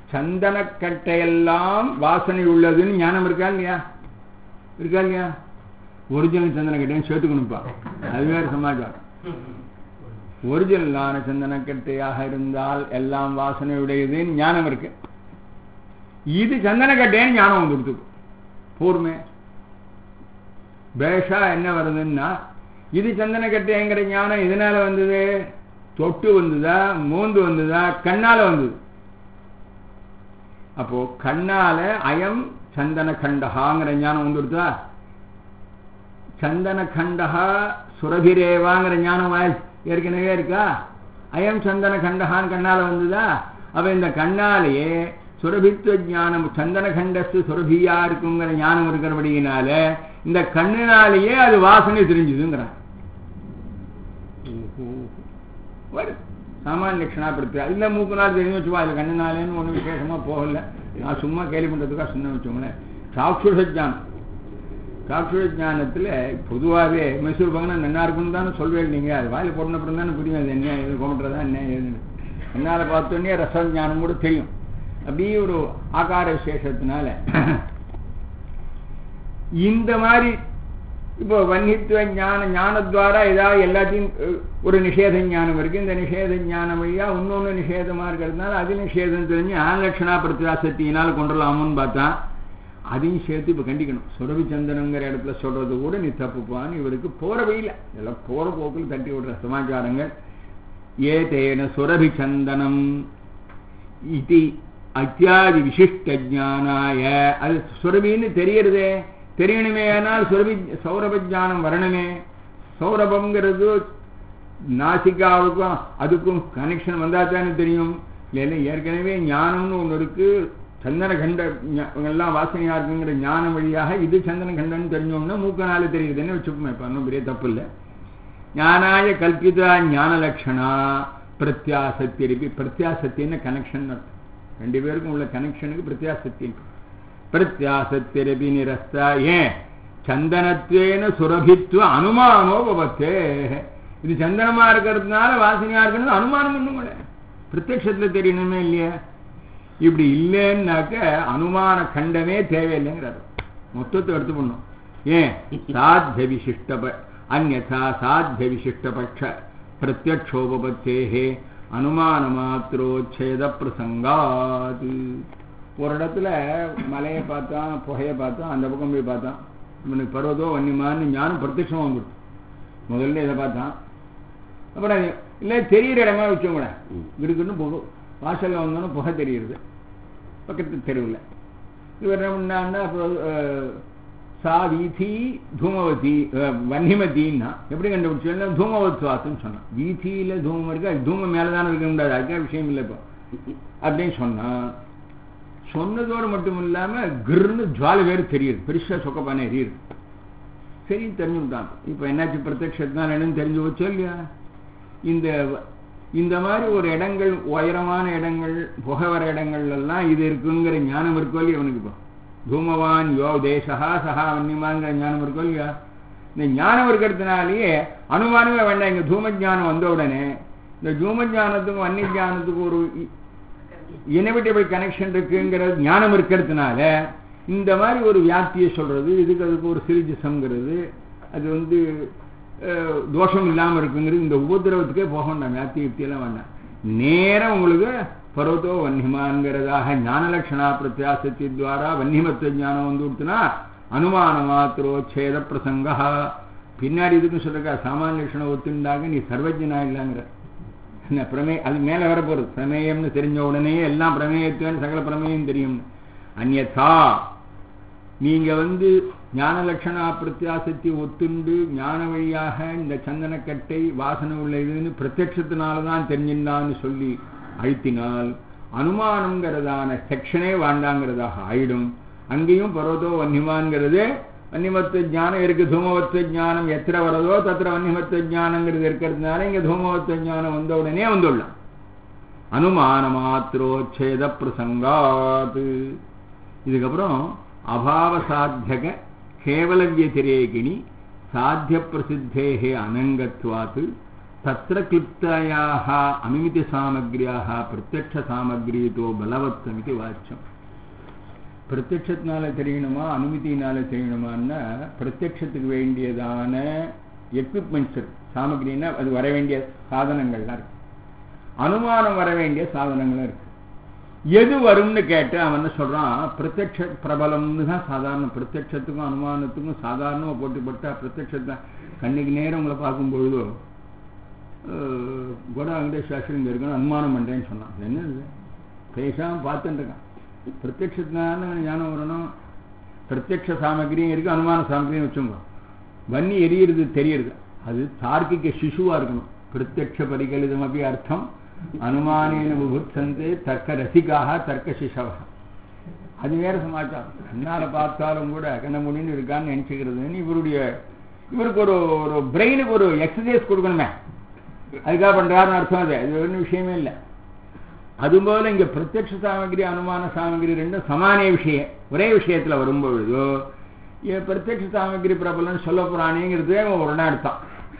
சந்தனக்கட்டையெல்லாம் வாசனை உள்ளதுன்னு ஞானம் இருக்கா இல்லையா இருக்கா இல்லையா ஒரிஜினல் சந்தனக்கட்டையும் சேர்த்துக்கணும்ப்பா அது வேறு சமாச்சாரம் ஒரிஜினலான சந்தனக்கட்டையாக இருந்தால் எல்லாம் வாசனையுடையதுன்னு ஞானம் இருக்கு இது சந்தனக்கட்டைன்னு ஞானம் வந்து கொடுத்துக்கும் பூர்மே பேஷா என்ன வருதுன்னா இது சந்தனக்கட்டைங்கிற ஞானம் எதனால வந்தது தொட்டு வந்ததா மூந்து வந்ததா கண்ணால வந்தது அப்போ கண்ணால அயம் சந்தன கண்டகாங்கிற ஞானம் வந்துடுதா சந்தன கண்டகா சுரபிரேவாங்கிற ஞானம் ஏற்கனவே இருக்கா அயம் சந்தன கண்டகான்னு கண்ணால வந்ததா அவ இந்த கண்ணாலேயே சுரபித்துவ ஞானம் சந்தன கண்டஸ்து சுரபியா இருக்குங்கிற ஞானம் இருக்கிறபடியினால இந்த கண்ணினாலேயே அது வாசனை தெரிஞ்சுதுங்கிறான் வரும் சாமானிய லட்சணாப்படுத்து இல்லை மூக்கு நாள் தெரிஞ்சு வச்சுவா அதில் கண்ணுனாலேன்னு ஒன்றும் விசேஷமாக போகல நான் சும்மா கேள்வி பண்ணுறதுக்காக சொன்ன வச்சோங்களேன் சாட்சுஷ ஜானம் சாட்சுஷ ஜானத்தில் பொதுவாகவே மைசூர் பங்கனா நல்லா இருக்குன்னு தானே சொல்வேன் நீங்கள் அது வாயில் போடணும் அப்புறம் தானே புரியும் அது என்ன எது கொண்டுறதா என்ன ஏதுன்னு என்னால் பார்த்தோன்னே ரச ஞானம் கூட தெரியும் அப்படியே ஒரு ஆகார விசேஷத்தினால இந்த மாதிரி இப்போ வன்னித்துவ ஞான ஞானத்வாரா ஏதாவது எல்லாத்தையும் ஒரு நிஷேத ஞானம் இருக்கு இந்த நிஷேத ஞானம் வழியா இன்னொன்று நிஷேதமா இருக்கிறதுனால அது நிஷேதம் தெரிஞ்சு ஆலட்சணா பிரத்யாசக்தியினால கொண்டுலாமுன்னு பார்த்தா அதையும் சேர்த்து இப்போ கண்டிக்கணும் சுரபி சந்தனங்கிற இடத்துல சொல்றது கூட நீ தப்புப்பான்னு இவருக்கு போற வழியில இதெல்லாம் போற போக்கில் தட்டி விடுற சமாச்சாரங்கள் ஏ தேன சுரபி சந்தனம் இது அத்தியாதி விசிஷ்ட ஜானாய அது சுரபின்னு தெரியறதே தெரியணுமே ஆனால் சுரபி சௌரப ஜானம் வரணுமே சௌரபங்கிறது நாசிகாவுக்கும் அதுக்கும் கனெக்ஷன் வந்தா தானே தெரியும் இல்லை ஏற்கனவே ஞானம்னு ஒன்று இருக்கு சந்தன கண்ட எல்லாம் வாசனையா இருக்குங்கிற ஞானம் வழியாக இது சந்தன கண்டன்னு தெரிஞ்சோம்னா மூக்கனால தெரியுதுன்னு வச்சுப்போமே இப்போ ஒன்றும் பெரிய தப்பு இல்லை ஞானாய கல்பிதா ஞான லட்சணா பிரத்யாசத்திருப்பி பிரத்யாசத்தின்னு கனெக்ஷன் ரெண்டு பேருக்கும் உள்ள கனெக்ஷனுக்கு பிரத்யாசத்தி பிரத்யாசத்திரபி நிரஸ்தா ஏன் சந்தனத்தேன சுரபித்துவ அனுமானோ பவத்தே இது சந்தனமா இருக்கிறதுனால வாசனையா இருக்கிறது அனுமானம் பண்ணும் கூட பிரத்யட்சத்துல தெரியணுமே இல்லையா இப்படி இல்லைன்னாக்க அனுமான கண்டமே தேவையில்லைங்கிறாரு மொத்தத்தை எடுத்து பண்ணும் ஏன் சாத்திய விசிஷ்ட அந்நா சாத்திய விசிஷ்ட பட்ச பிரத்யக்ஷோபத்தேகே அனுமான மாத்திரோச்சேத பிரசங்காது ஒரு இடத்துல மலையை பார்த்தான் புகையை பார்த்தான் அந்த பக்கம் போய் பார்த்தான் இவனுக்கு பருவதோ வன்னிமான்னு ஞானம் பிரத்யட்சமாக வந்துடுது முதல்ல இதை பார்த்தான் அப்புறம் இல்லை தெரியிற இடமா வச்சோங்கள இருக்குன்னு புகை வாசலில் வந்தோன்னு புகை தெரியுது பக்கத்து தெருவில் இவர் என்ன பண்ணான்னா அப்புறம் சா வீதி தூமவதி வன்னிமதின்னா எப்படி கண்டுபிடிச்சா தூமவத்வாத்துன்னு சொன்னான் வீதியில் தூமம் இருக்கு அது தூமம் மேலே தானே இருக்க முடியாது அதுக்காக விஷயம் இல்லை இப்போ அப்படின்னு சொன்னான் சொன்னதோடு மட்டும் இல்லாமல் கிர்னு ஜுவாலை வேறு தெரியுது பெருசாக சொக்கப்பானே எரியுது சரி தெரிஞ்சுட்டான் இப்போ என்னாச்சு பிரத்யட்சத்தினால் என்னன்னு தெரிஞ்சு வச்சோ இல்லையா இந்த இந்த மாதிரி ஒரு இடங்கள் உயரமான இடங்கள் புகை வர இடங்கள்லாம் இது இருக்குங்கிற ஞானம் இருக்கோ இல்லையா அவனுக்கு இப்போ தூமவான் யோ தேசா சஹா வன்னிமாங்கிற ஞானம் இருக்கோ இல்லையா இந்த ஞானம் இருக்கிறதுனாலேயே அனுமானமே வேண்டாம் இங்கே தூம ஜானம் வந்த உடனே இந்த தூம ஜானத்துக்கும் வன்னி ஜானத்துக்கும் ஒரு இனவிட்டபிள் கனெக்ஷன் இருக்குங்கிற ஞானம் இருக்கிறதுனால இந்த மாதிரி ஒரு வியாப்தியை சொல்றது இதுக்கு அதுக்கு ஒரு சிரிஜிசம்ங்கிறது அது வந்து தோஷம் இல்லாமல் இருக்குங்கிறது இந்த உபதிரவத்துக்கே போக வேண்டாம் வியாப்தி யுக்தியெல்லாம் வேண்டாம் நேரம் உங்களுக்கு பர்வத்தோ வன்னிமான்கிறதாக ஞானலட்சணா பிரத்யாசத்தி துவாரா வன்னிமத்துவ ஞானம் வந்து கொடுத்துனா அனுமான மாத்திரோச்சேத பிரசங்கா பின்னாடி இதுக்கு சொல்லிருக்கா சாமானிய லட்சணம் ஒத்துண்டாக நீ சர்வஜனா இல்லைங்கிற என்ன பிரமே அது மேலே வர போகிறது பிரமேயம்னு தெரிஞ்ச உடனே எல்லாம் பிரமேயத்துவன் சகல பிரமேயம் தெரியும் அந்நா நீங்க வந்து ஞான லட்சணா பிரத்யாசத்தை ஒத்துண்டு ஞான வழியாக இந்த சந்தனக்கட்டை வாசனை உள்ள இதுன்னு பிரத்யட்சத்தினாலதான் தெரிஞ்சிருந்தான்னு சொல்லி அழுத்தினால் அனுமானங்கிறதான செக்ஷனே வாண்டாங்கிறதாக ஆயிடும் அங்கேயும் பர்வதோ வன்னிமான்கிறது வன்னிமத்துவ ஜானம் இருக்கு தூமவத்துவ ஜானம் எத்தனை வரதோ தத்திர வன்னிமத்துவ ஜானங்கிறது இருக்கிறதுனால இங்க தூமவத்துவ ஜானம் வந்த உடனே வந்துள்ளலாம் அனுமான மாத்திரோச்சேத பிரசங்காத் இதுக்கப்புறம் அபாவ சாத்தியக கேவல வியதிரேகிணி சாத்திய பிரசித்தேகே அனங்கத்வாத்து தத்திர கிளிப்தாயாக அமிமித சாமக்ரியாக பிரத்யக்ஷ சாமக்ரியத்தோ பலவத்தம் இது வாச்சியம் பிரத்யட்சத்தினால தெரியணுமா அனுமதியினால தெரியணுமான்னா பிரத்யட்சத்துக்கு வேண்டியதான எக்யூப்மெண்ட்ஸ் இருக்கு சாமகிரின்னா அது வர வேண்டிய சாதனங்கள்லாம் இருக்கு அனுமானம் வர வேண்டிய சாதனங்களும் இருக்கு எது வரும்னு கேட்டு அவன் என்ன சொல்றான் பிரத்யக்ஷ பிரபலம்னு தான் சாதாரண பிரத்யட்சத்துக்கும் அனுமானத்துக்கும் சாதாரணமாக போட்டு போட்டா பிரத்யட்சத்தை கண்ணுக்கு நேரம் உங்களை பார்க்கும் பொழுதோ கூட வெங்கடேஷ் சாஸ்திரி இங்கே இருக்கணும் அனுமானம் பண்ணுறேன்னு சொன்னான் என்ன இல்லை பேசாமல் பார்த்துட்டு இருக்கான் பிரத்யட்சத்தினால ஞானம் வரணும் பிரத்யக்ஷ சாமகிரியும் இருக்கு அனுமான சாமகிரியும் வச்சுங்க வன்னி எரியிறது தெரியறது அது தார்க்கிக சிசுவா இருக்கணும் பிரத்யக்ஷ பரிகலிதம் அப்படி அர்த்தம் அனுமானேன விபுத்சந்தே தர்க்க ரசிகாக தர்க்க சிசவா அது வேற சமாச்சாரம் கண்ணால பார்த்தாலும் கூட கண்ணமுடின்னு இருக்கான்னு நினைச்சுக்கிறதுன்னு இவருடைய இவருக்கு ஒரு ஒரு பிரெயினுக்கு ஒரு எக்ஸசைஸ் கொடுக்கணுமே அதுக்காக பண்றாருன்னு அர்த்தம் அது அது ஒன்றும் விஷயமே இல்லை அதுபோல இங்க பிரத்யக்ஷ சாமகிரி அனுமான சாமகிரி ரெண்டும் சமானே விஷயம் ஒரே விஷயத்துல வரும்பொழுதோ பிரத்யக்ஷ சாமகிரி பிரபலன் சொல்ல போறானேங்கிறது ஒரு அர்த்தம்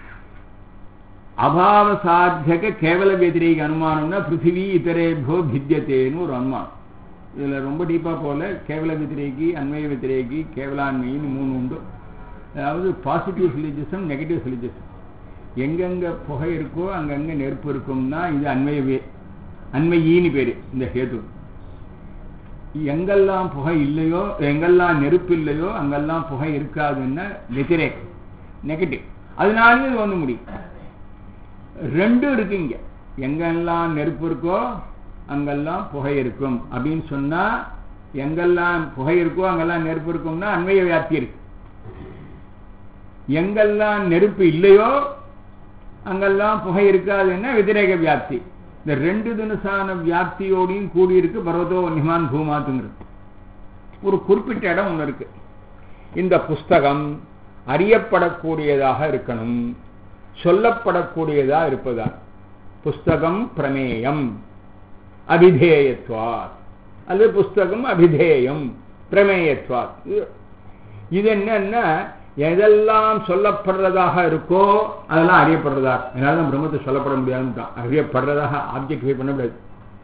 அபாவ சாத்தியக கேவல வெதிரீக அனுமானம்னா பிருத்திவி இதரேபோ பித்தியத்தேன்னு ஒரு அனுமானம் இதுல ரொம்ப டீப்பா போல கேவல வெதிரேகி அன்வய வெதிரேகி கேவலான்மைன்னு மூணு உண்டு அதாவது பாசிட்டிவ் சிலிஜிசம் நெகட்டிவ் சிலிஜிசம் எங்கெங்க புகை இருக்கோ அங்கங்க நெருப்பு இருக்கும்னா இது அன்வயவே அன்மையின்னு பேரு இந்த ஹேது எங்கெல்லாம் புகை இல்லையோ எங்கெல்லாம் நெருப்பு இல்லையோ அங்கெல்லாம் புகை இருக்காதுன்னா வெதிரேக் நெகட்டிவ் அதனாலேயும் இது வந்து முடியும் ரெண்டும் இருக்கு இங்க எங்கெல்லாம் நெருப்பு இருக்கோ அங்கெல்லாம் புகை இருக்கும் அப்படின்னு சொன்னா எங்கெல்லாம் புகை இருக்கோ அங்கெல்லாம் நெருப்பு இருக்கும்னா அன்வய வியாப்தி இருக்கு எங்கெல்லாம் நெருப்பு இல்லையோ அங்கெல்லாம் புகை இருக்காதுன்னா விதிரேக வியாப்தி இந்த ரெண்டு தினசான வியாப்தியோடையும் கூடியிருக்கு பர்வதோ நிமான் பூமாத்துங்கிறது ஒரு குறிப்பிட்ட இடம் ஒன்று இருக்கு இந்த புஸ்தகம் அறியப்படக்கூடியதாக இருக்கணும் சொல்லப்படக்கூடியதா இருப்பதா புஸ்தகம் பிரமேயம் அபிதேயத்வாத் அல்லது புஸ்தகம் அபிதேயம் பிரமேயத்வாத் இது என்னன்னா எதெல்லாம் சொல்லப்படுறதாக இருக்கோ அதெல்லாம் அறியப்படுறதா அதனால தான் பிரம்மத்தை சொல்லப்பட முடியாதுன்னு அறியப்படுறதாக ஆப்ஜெக்டிஃபை பண்ண முடியாது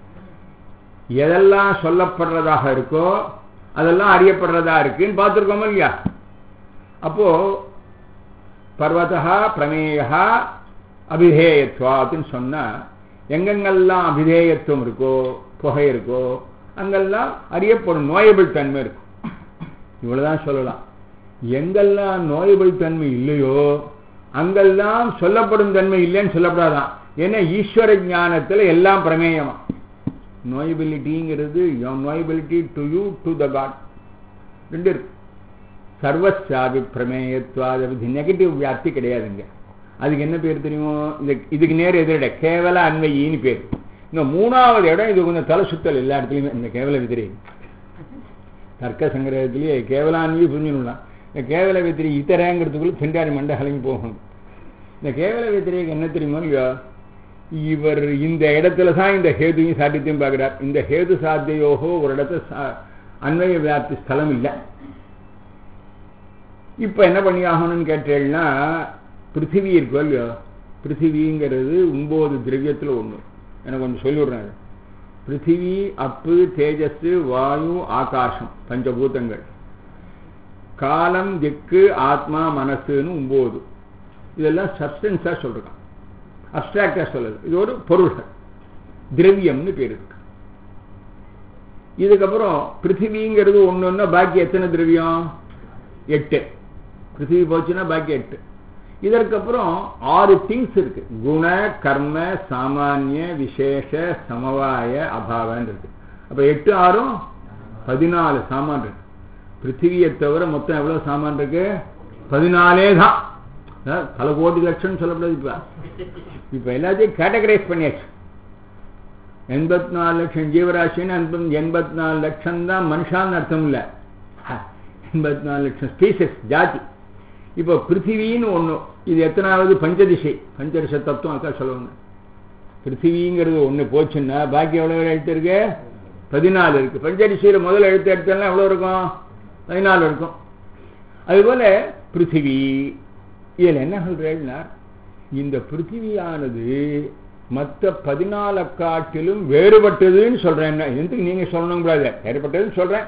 எதெல்லாம் சொல்லப்படுறதாக இருக்கோ அதெல்லாம் அறியப்படுறதா இருக்குன்னு பார்த்துருக்கோம் இல்லையா அப்போ பர்வதா பிரமேயா அபிதேயத்வாத்துன்னு சொன்னா எங்கெங்கெல்லாம் அபிதேயத்துவம் இருக்கோ புகை இருக்கோ அங்கெல்லாம் அறியப்படும் நோயபிள் தன்மை இருக்கும் இவ்வளவுதான் சொல்லலாம் எங்கெல்லாம் நோயபிள் தன்மை இல்லையோ அங்கெல்லாம் சொல்லப்படும் தன்மை இல்லைன்னு சொல்லப்படாதான் ஏன்னா ஈஸ்வர ஞானத்துல எல்லாம் பிரமேயமா நோயபிலிட்டிங்கிறது knowability to you to the God ரெண்டு இருக்கு சர்வசாபி பிரமேயத்வாதி நெகட்டிவ் வியாப்தி கிடையாதுங்க அதுக்கு என்ன பேர் தெரியுமோ இந்த இதுக்கு நேர் எதிரிட கேவல அன்மையின்னு பேர் இந்த மூணாவது இடம் இது கொஞ்சம் தலை சுத்தல் எல்லா இடத்துலையுமே இந்த கேவல விதிரி தர்க்க சங்கிரகத்திலேயே கேவலான்மையை புரிஞ்சுக்கலாம் இந்த கேவல வித்திரி இத்தரங்கிறதுக்குள்ள பிண்டாடி மண்டை கலங்கி போகும் இந்த கேவல வித்திரிக்கு என்ன தெரியுமோ இல்லையோ இவர் இந்த இடத்துல தான் இந்த ஹேதுவையும் சாத்தியத்தையும் பார்க்கிறார் இந்த ஹேது சாத்தியோகோ ஒரு இடத்துல அன்வய வியாப்தி ஸ்தலம் இல்லை இப்ப என்ன பண்ணி ஆகணும்னு கேட்டேன்னா பிருத்திவி இருக்கோ இல்லையோ பிருத்திவிங்கிறது ஒன்பது திரவியத்துல ஒண்ணு எனக்கு கொஞ்சம் சொல்லிவிடுறேன் பிருத்திவி அப்பு தேஜஸ் வாயு ஆகாசம் பஞ்சபூதங்கள் காலம் திக்கு ஆத்மா மனசுன்னு ஒன்பது இதெல்லாம் சப்ஸ்டன்ஸா சொல்றான் அப்டிராக்டா சொல்லுது இது ஒரு பொருள்கள் திரவியம்னு பேர் இருக்கு இதுக்கப்புறம் பிருத்திவிங்கிறது ஒண்ணுன்னா பாக்கி எத்தனை திரவியம் எட்டு பிருத்திவி போச்சுன்னா பாக்கி எட்டு இதற்கப்புறம் ஆறு திங்ஸ் இருக்கு குண கர்ம சாமானிய விசேஷ சமவாய அபாவன் இருக்கு அப்ப எட்டு ஆறும் பதினாலு சாமான் இருக்கு பிருத்திவியை தவிர மொத்தம் எவ்வளவு சாமான் இருக்கு பதினாலே தான் பல கோடி லட்சம் சொல்லப்படுது இப்ப இப்ப எல்லாத்தையும் கேட்டகரைஸ் பண்ணியாச்சு எண்பத்தி நாலு லட்சம் ஜீவராசின்னு எண்பத்தி நாலு லட்சம் தான் மனுஷான்னு அர்த்தம் இல்லை எண்பத்தி நாலு லட்சம் ஸ்பீசஸ் ஜாதி இப்போ பிருத்திவின்னு ஒன்று இது எத்தனாவது பஞ்சதிசை பஞ்சதிச தத்துவம் அக்கா சொல்லுவாங்க பிருத்திவிங்கிறது ஒன்று போச்சுன்னா பாக்கி எவ்வளோ எழுத்து இருக்கு பதினாலு இருக்கு பஞ்சதிசையில் முதல் எழுத்து எடுத்தெல்லாம் எவ்வளோ இருக்கும் பதினாலு இருக்கும் அதுபோல பிருத்திவி இதில் என்ன சொல்றேன்னா இந்த பிருத்திவியானது மற்ற பதினால காட்டிலும் வேறுபட்டதுன்னு சொல்றேன் என்ன எதுக்கு நீங்க சொல்லணும் கூடாது வேறுபட்டதுன்னு சொல்றேன்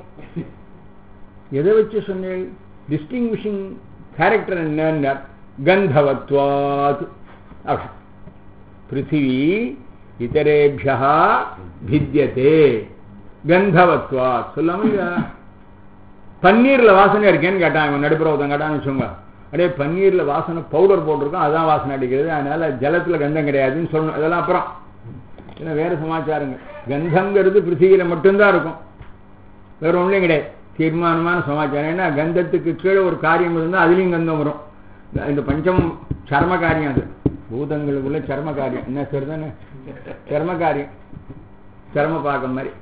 எதை வச்சு சொன்னேன் டிஸ்டிங்விஷிங் கேரக்டர் என்ன கந்தவத்வாத் அப்படி பிருத்திவி இதரேபியா பித்தியதே கந்தவத்வாத் சொல்லாம இல்லையா பன்னீர்ல வாசனை இருக்கேன்னு கேட்டான் இவன் நடுப்புற ஒருத்தன் கேட்டான்னு வச்சுங்க அப்படியே பன்னீர்ல வாசனை பவுடர் போட்டிருக்கோம் அதான் வாசனை அடிக்கிறது அதனால ஜலத்துல கந்தம் கிடையாதுன்னு சொல்லணும் இதெல்லாம் அப்புறம் இல்லை வேற சமாச்சாரங்க கந்தங்கிறது பிருத்திவியில மட்டும்தான் இருக்கும் வேற ஒன்றும் கிடையாது தீர்மானமான சமாச்சாரம் ஏன்னா கந்தத்துக்கு கீழே ஒரு காரியம் இருந்தால் அதுலேயும் கந்தம் வரும் இந்த பஞ்சம் சர்ம காரியம் அது பூதங்களுக்குள்ள சர்ம காரியம் என்ன சரிதானே சர்ம காரியம் சர்ம பாக்கம் மாதிரி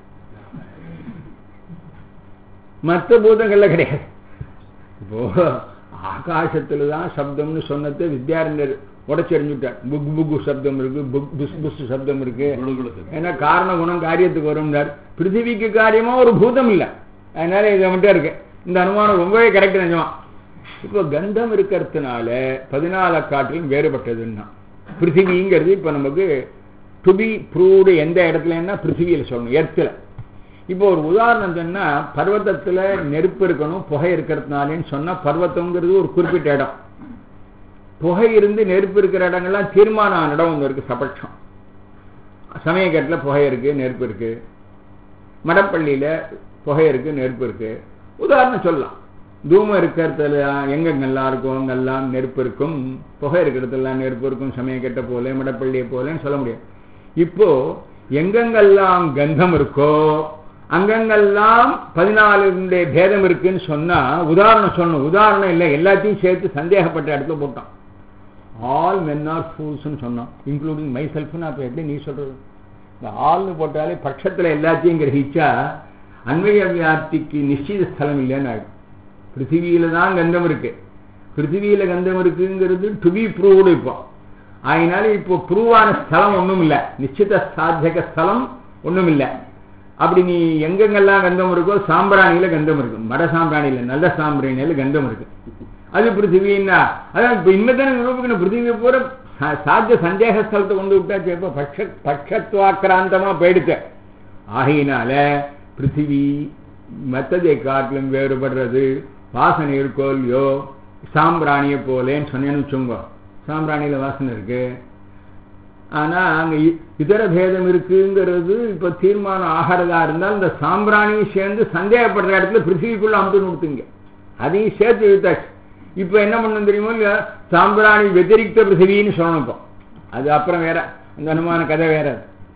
மற்ற பூதங்கள்ல கிடையாது இப்போ ஆகாசத்துல தான் சப்தம்னு சொன்னது வித்யாரண்யர் உடச்செறிஞ்சுட்டார் புக் புக்கு சப்தம் இருக்கு புக் புஸ் புஸ் சப்தம் இருக்கு ஏன்னா காரண குணம் காரியத்துக்கு வரும்னார் பிருத்திவிக்கு காரியமா ஒரு பூதம் இல்லை அதனால இது மட்டும் இருக்கு இந்த அனுமானம் ரொம்பவே கரெக்ட் நிஜமா இப்போ கந்தம் இருக்கிறதுனால பதினால காட்டிலும் வேறுபட்டதுன்னா பிருத்திவிங்கிறது இப்போ நமக்கு டு பி ப்ரூவ்டு எந்த இடத்துலன்னா பிருத்திவியில் சொல்லணும் எர்த்தில் இப்போ ஒரு உதாரணம் சொன்னா பர்வத்தத்தில் நெருப்பு இருக்கணும் புகை இருக்கிறதுனாலேன்னு சொன்னால் பர்வத்தங்கிறது ஒரு குறிப்பிட்ட இடம் புகை இருந்து நெருப்பு இருக்கிற இடங்கள்லாம் தீர்மானம் ஆன இடம் ஒன்று இருக்கு சபட்சம் சமயக்கட்டில் புகை இருக்கு நெருப்பு இருக்கு மடப்பள்ளியில் புகை இருக்கு நெருப்பு இருக்கு உதாரணம் சொல்லலாம் தூமம் இருக்கிறதுல எங்கெங்கெல்லாம் இருக்கும் அங்கெல்லாம் நெருப்பு இருக்கும் புகை இருக்கிறதுலாம் நெருப்பு இருக்கும் சமயக்கட்டை போல மடப்பள்ளியை போலன்னு சொல்ல முடியும் இப்போ எங்கெங்கெல்லாம் கந்தம் இருக்கோ அங்கங்கெல்லாம் பதினாலுடைய பேதம் இருக்குன்னு சொன்னா உதாரணம் சொல்லணும் உதாரணம் இல்லை எல்லாத்தையும் சேர்த்து சந்தேகப்பட்ட இடத்துல போட்டான் ஆல் மென் ஆர் ஃபூல்ஸ்னு சொன்னான் இன்க்ளூடிங் மை செல்ஃப்னு அப்போ எப்படி நீ சொல்றது இந்த ஆள்னு போட்டாலே பட்சத்தில் எல்லாத்தையும் கிரகிச்சா அன்வய வியாப்திக்கு நிச்சய ஸ்தலம் இல்லைன்னு ஆகும் பிருத்திவியில தான் கந்தம் இருக்கு பிருத்திவியில கந்தம் இருக்குங்கிறது டு பி ப்ரூவ்டு இப்போ அதனால இப்போ ப்ரூவான ஸ்தலம் ஒன்றும் இல்லை நிச்சித சாத்தியக ஸ்தலம் ஒன்றும் இல்லை அப்படி நீ எங்கெங்கெல்லாம் கந்தம் இருக்கோ சாம்பிராணியில கந்தம் இருக்கு மட சாம்பிராணியில நல்ல சாம்பிராணியில கந்தம் இருக்கு அது பிருத்திவின்னா அதான் இப்போ இனிமேதானே நிரூபிக்கணும் பிருத்திவியை பூரா சாத்திய சந்தேக ஸ்தலத்தை கொண்டு விட்டாச்சு இப்போ பட்ச பட்சத்துவாக்கிராந்தமா போயிடுச்சு ஆகையினால பிருத்திவி மற்றதை காட்டிலும் வேறுபடுறது வாசனை இருக்கோ இல்லையோ சாம்பிராணியை போலேன்னு சொன்னேன்னு வச்சுங்க சாம்பிராணியில வாசனை இருக்கு ஆனா அங்க இதர பேதம் இருக்குங்கிறது இப்ப தீர்மானம் ஆகிறதா இருந்தால் இந்த சாம்பிராணியும் சேர்ந்து சந்தேகப்படுற இடத்துல பிருத்திவிக்குள்ள அமுத்து நிறுத்துங்க அதையும் சேர்த்து இழுத்தாச்சு இப்ப என்ன பண்ணணும் தெரியுமோ இல்லையா சாம்பிராணி வெத்திரிக்த பிருத்திவின்னு சொல்லணும் இப்போ அது அப்புறம் வேற அந்த அனுமான கதை வேற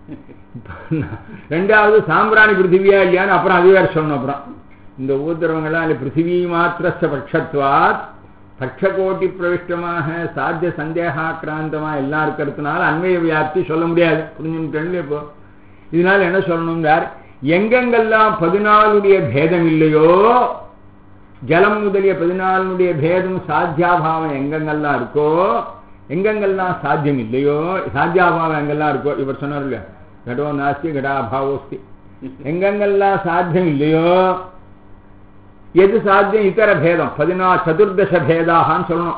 ரெண்டாவது சாம்பிராணி பிருத்திவியா இல்லையான்னு அப்புறம் அது வேற சொல்லணும் அப்புறம் இந்த ஊத்திரவங்கள்லாம் இல்லை பிருத்திவி மாத்திரஸ்த பட்சத்வாத் பட்சகோட்டி பிரவிஷ்டமாக சாத்திய சந்தேகாக்கிராந்தமா எல்லாம் இருக்கிறதுனால அன்வய வியாப்தி சொல்ல முடியாது புரிஞ்சுட்டு இப்போ இதனால என்ன சொல்லணும்னார் எங்கெங்கெல்லாம் பதினாலுடைய பேதம் இல்லையோ ஜலம் முதலிய பதினாலுடைய பேதம் சாத்தியாபாவம் எங்கெங்கெல்லாம் இருக்கோ எங்கெங்கெல்லாம் சாத்தியம் இல்லையோ சாத்தியாபாவம் எங்கெல்லாம் இருக்கோ இவர் சொன்னார் இல்லையா கடோ நாஸ்தி கடாபாவோஸ்தி எங்கெங்கெல்லாம் சாத்தியம் இல்லையோ எது சாத்தியம் இதர பேதம் பதினா சதுர்தச பேதாகான்னு சொல்லணும்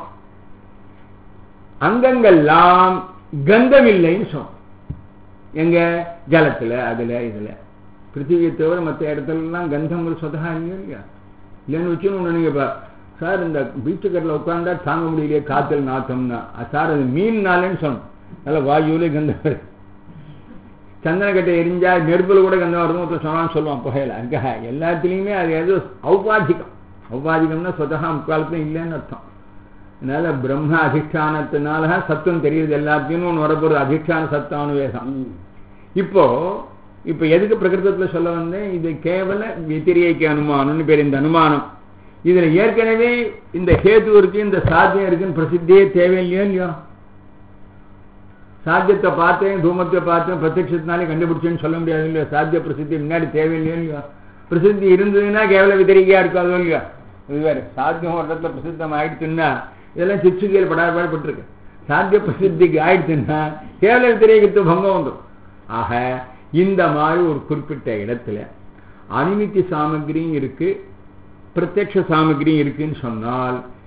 அங்கங்கெல்லாம் கந்தம் இல்லைன்னு சொன்னோம் எங்க ஜலத்துல அதுல இதுல பிருத்திவியை தவிர மற்ற இடத்துலலாம் கந்தங்கள் சொதகா இல்லையா இல்லையா இல்லைன்னு வச்சுன்னு நீங்க சார் இந்த பீச்சுக்கட்டில் உட்காந்தா தாங்க முடியலையே காத்தல் நாத்தம்னா சார் அது மீன்னாலேன்னு சொன்னோம் நல்ல வாயுவிலே கந்தம் சந்தனக்கட்டை எரிஞ்சா நெருப்பில் கூட கந்தம் வருதும் ஒருத்தர் சொன்னான்னு சொல்லுவான் புகையில அங்க எல்லாத்துலேயுமே அது ஏதோ ஔபாதிகம் ஔபாதிகம்னா சொதகா முக்காலத்துலையும் இல்லைன்னு அர்த்தம் அதனால பிரம்ம அதிஷ்டானத்தினால சத்தம் தெரியுது எல்லாத்தையும் ஒன்று வரப்போறது அதிஷ்டான சத்தானு வேதம் இப்போ இப்போ எதுக்கு பிரகிருதத்தில் சொல்ல வந்தேன் இது கேவல வெத்திரியைக்கு அனுமானம்னு பேர் இந்த அனுமானம் இதுல ஏற்கனவே இந்த ஹேது இருக்கு இந்த சாத்தியம் இருக்குன்னு பிரசித்தியே தேவையில்லையோ இல்லையோ சாத்தியத்தை பார்த்தேன் தூமத்தை பார்த்தேன் பிரத்யட்சத்தினாலே கண்டுபிடிச்சேன்னு சொல்ல முடியாது இல்லையா சாத்திய பிரசித்தி முன்னாடி தேவையில்லையோ இல்லையா பிரசித்தி இருந்ததுன்னா கேவல விதரிக்கையா இருக்காதோ இல்லையா இது வேறு சாத்தியம் ஒரு இடத்துல பிரசித்தம் ஆயிடுச்சுன்னா இதெல்லாம் சிச்சுகையில் படாபாடுபட்டிருக்கு சாத்திய பிரசித்திக்கு ஆயிடுச்சுன்னா கேவல வித்திரிகத்து பங்கம் வந்துடும் ஆக இந்த மாதிரி ஒரு குறிப்பிட்ட இடத்துல அனுமித்தி சாமகிரியும் இருக்கு பிரத்யக்ஷ சாமகிரியும் இருக்குன்னு சொன்னால்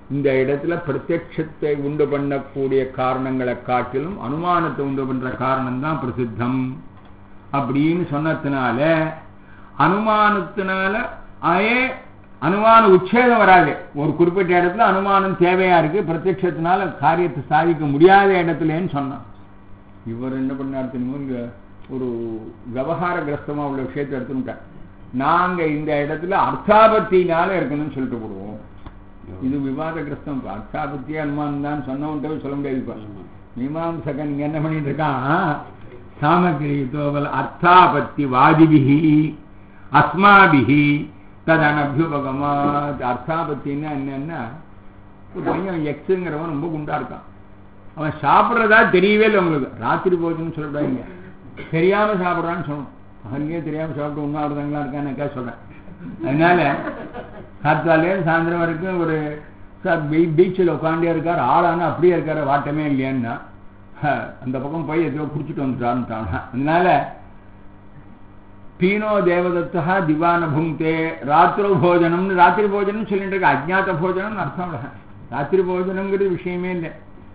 இந்த இடத்துல பிரத்யட்சத்தை உண்டு பண்ணக்கூடிய காரணங்களை காட்டிலும் அனுமானத்தை உண்டு பண்ற காரணம் தான் பிரசித்தம் அப்படின்னு சொன்னதுனால அனுமானத்தினால அயே அனுமான உச்சேதம் வராது ஒரு குறிப்பிட்ட இடத்துல அனுமானம் தேவையா இருக்கு பிரத்யட்சத்தினால காரியத்தை சாதிக்க முடியாத இடத்துலன்னு சொன்னான் இவர் என்ன பண்ணார் தெரியுமோ இங்க ஒரு விவகார கிரஸ்தமா உள்ள விஷயத்தை எடுத்துட்டார் நாங்க இந்த இடத்துல அர்த்தாபத்தினால இருக்கணும்னு சொல்லிட்டு போடுவோம் இது விவாத கிரஸ்தம் அர்த்தாபத்தி அனுமானம் தான் சொன்னவன்ட்டு சொல்ல முடியாது இப்ப மீமாம்சகன் இங்க என்ன பண்ணிட்டு இருக்கான் சாமகிரி தோபல் அர்த்தாபத்தி வாதிபிகி அஸ்மாபிகி ததனபியுபகமா அர்த்தாபத்தின்னா என்னன்னா ஒரு பையன் எக்ஸுங்கிறவன் ரொம்ப குண்டா இருக்கான் அவன் சாப்பிட்றதா தெரியவே இல்லை உங்களுக்கு ராத்திரி போச்சுன்னு சொல்லிவிடாங்க தெரியாம சாப்பிட்றான்னு சொல்லணும் அவனுக்கே தெரியாம சாப்பிட்டு உண்ணாவிரதங்களா இருக்கான்னு சொல்றேன் அதனால காத்தாலேருந்து சாயந்தரம் வரைக்கும் ஒரு சார் பீச்சில் உட்காண்டே இருக்கார் ஆளான அப்படியே இருக்காரு வாட்டமே இல்லையான்னா அந்த பக்கம் போய் எதோ குடிச்சிட்டு வந்துட்டான்ட்டான் அதனால பீனோ தேவதத்தா திவான புங்கே ராத்திரோ போஜனம்னு ராத்திரி போஜனம் சொல்லிட்டு இருக்க அஜ்ஞாத போஜனம் அர்த்தம் ராத்திரி போஜனங்கிறது விஷயமே இல்லை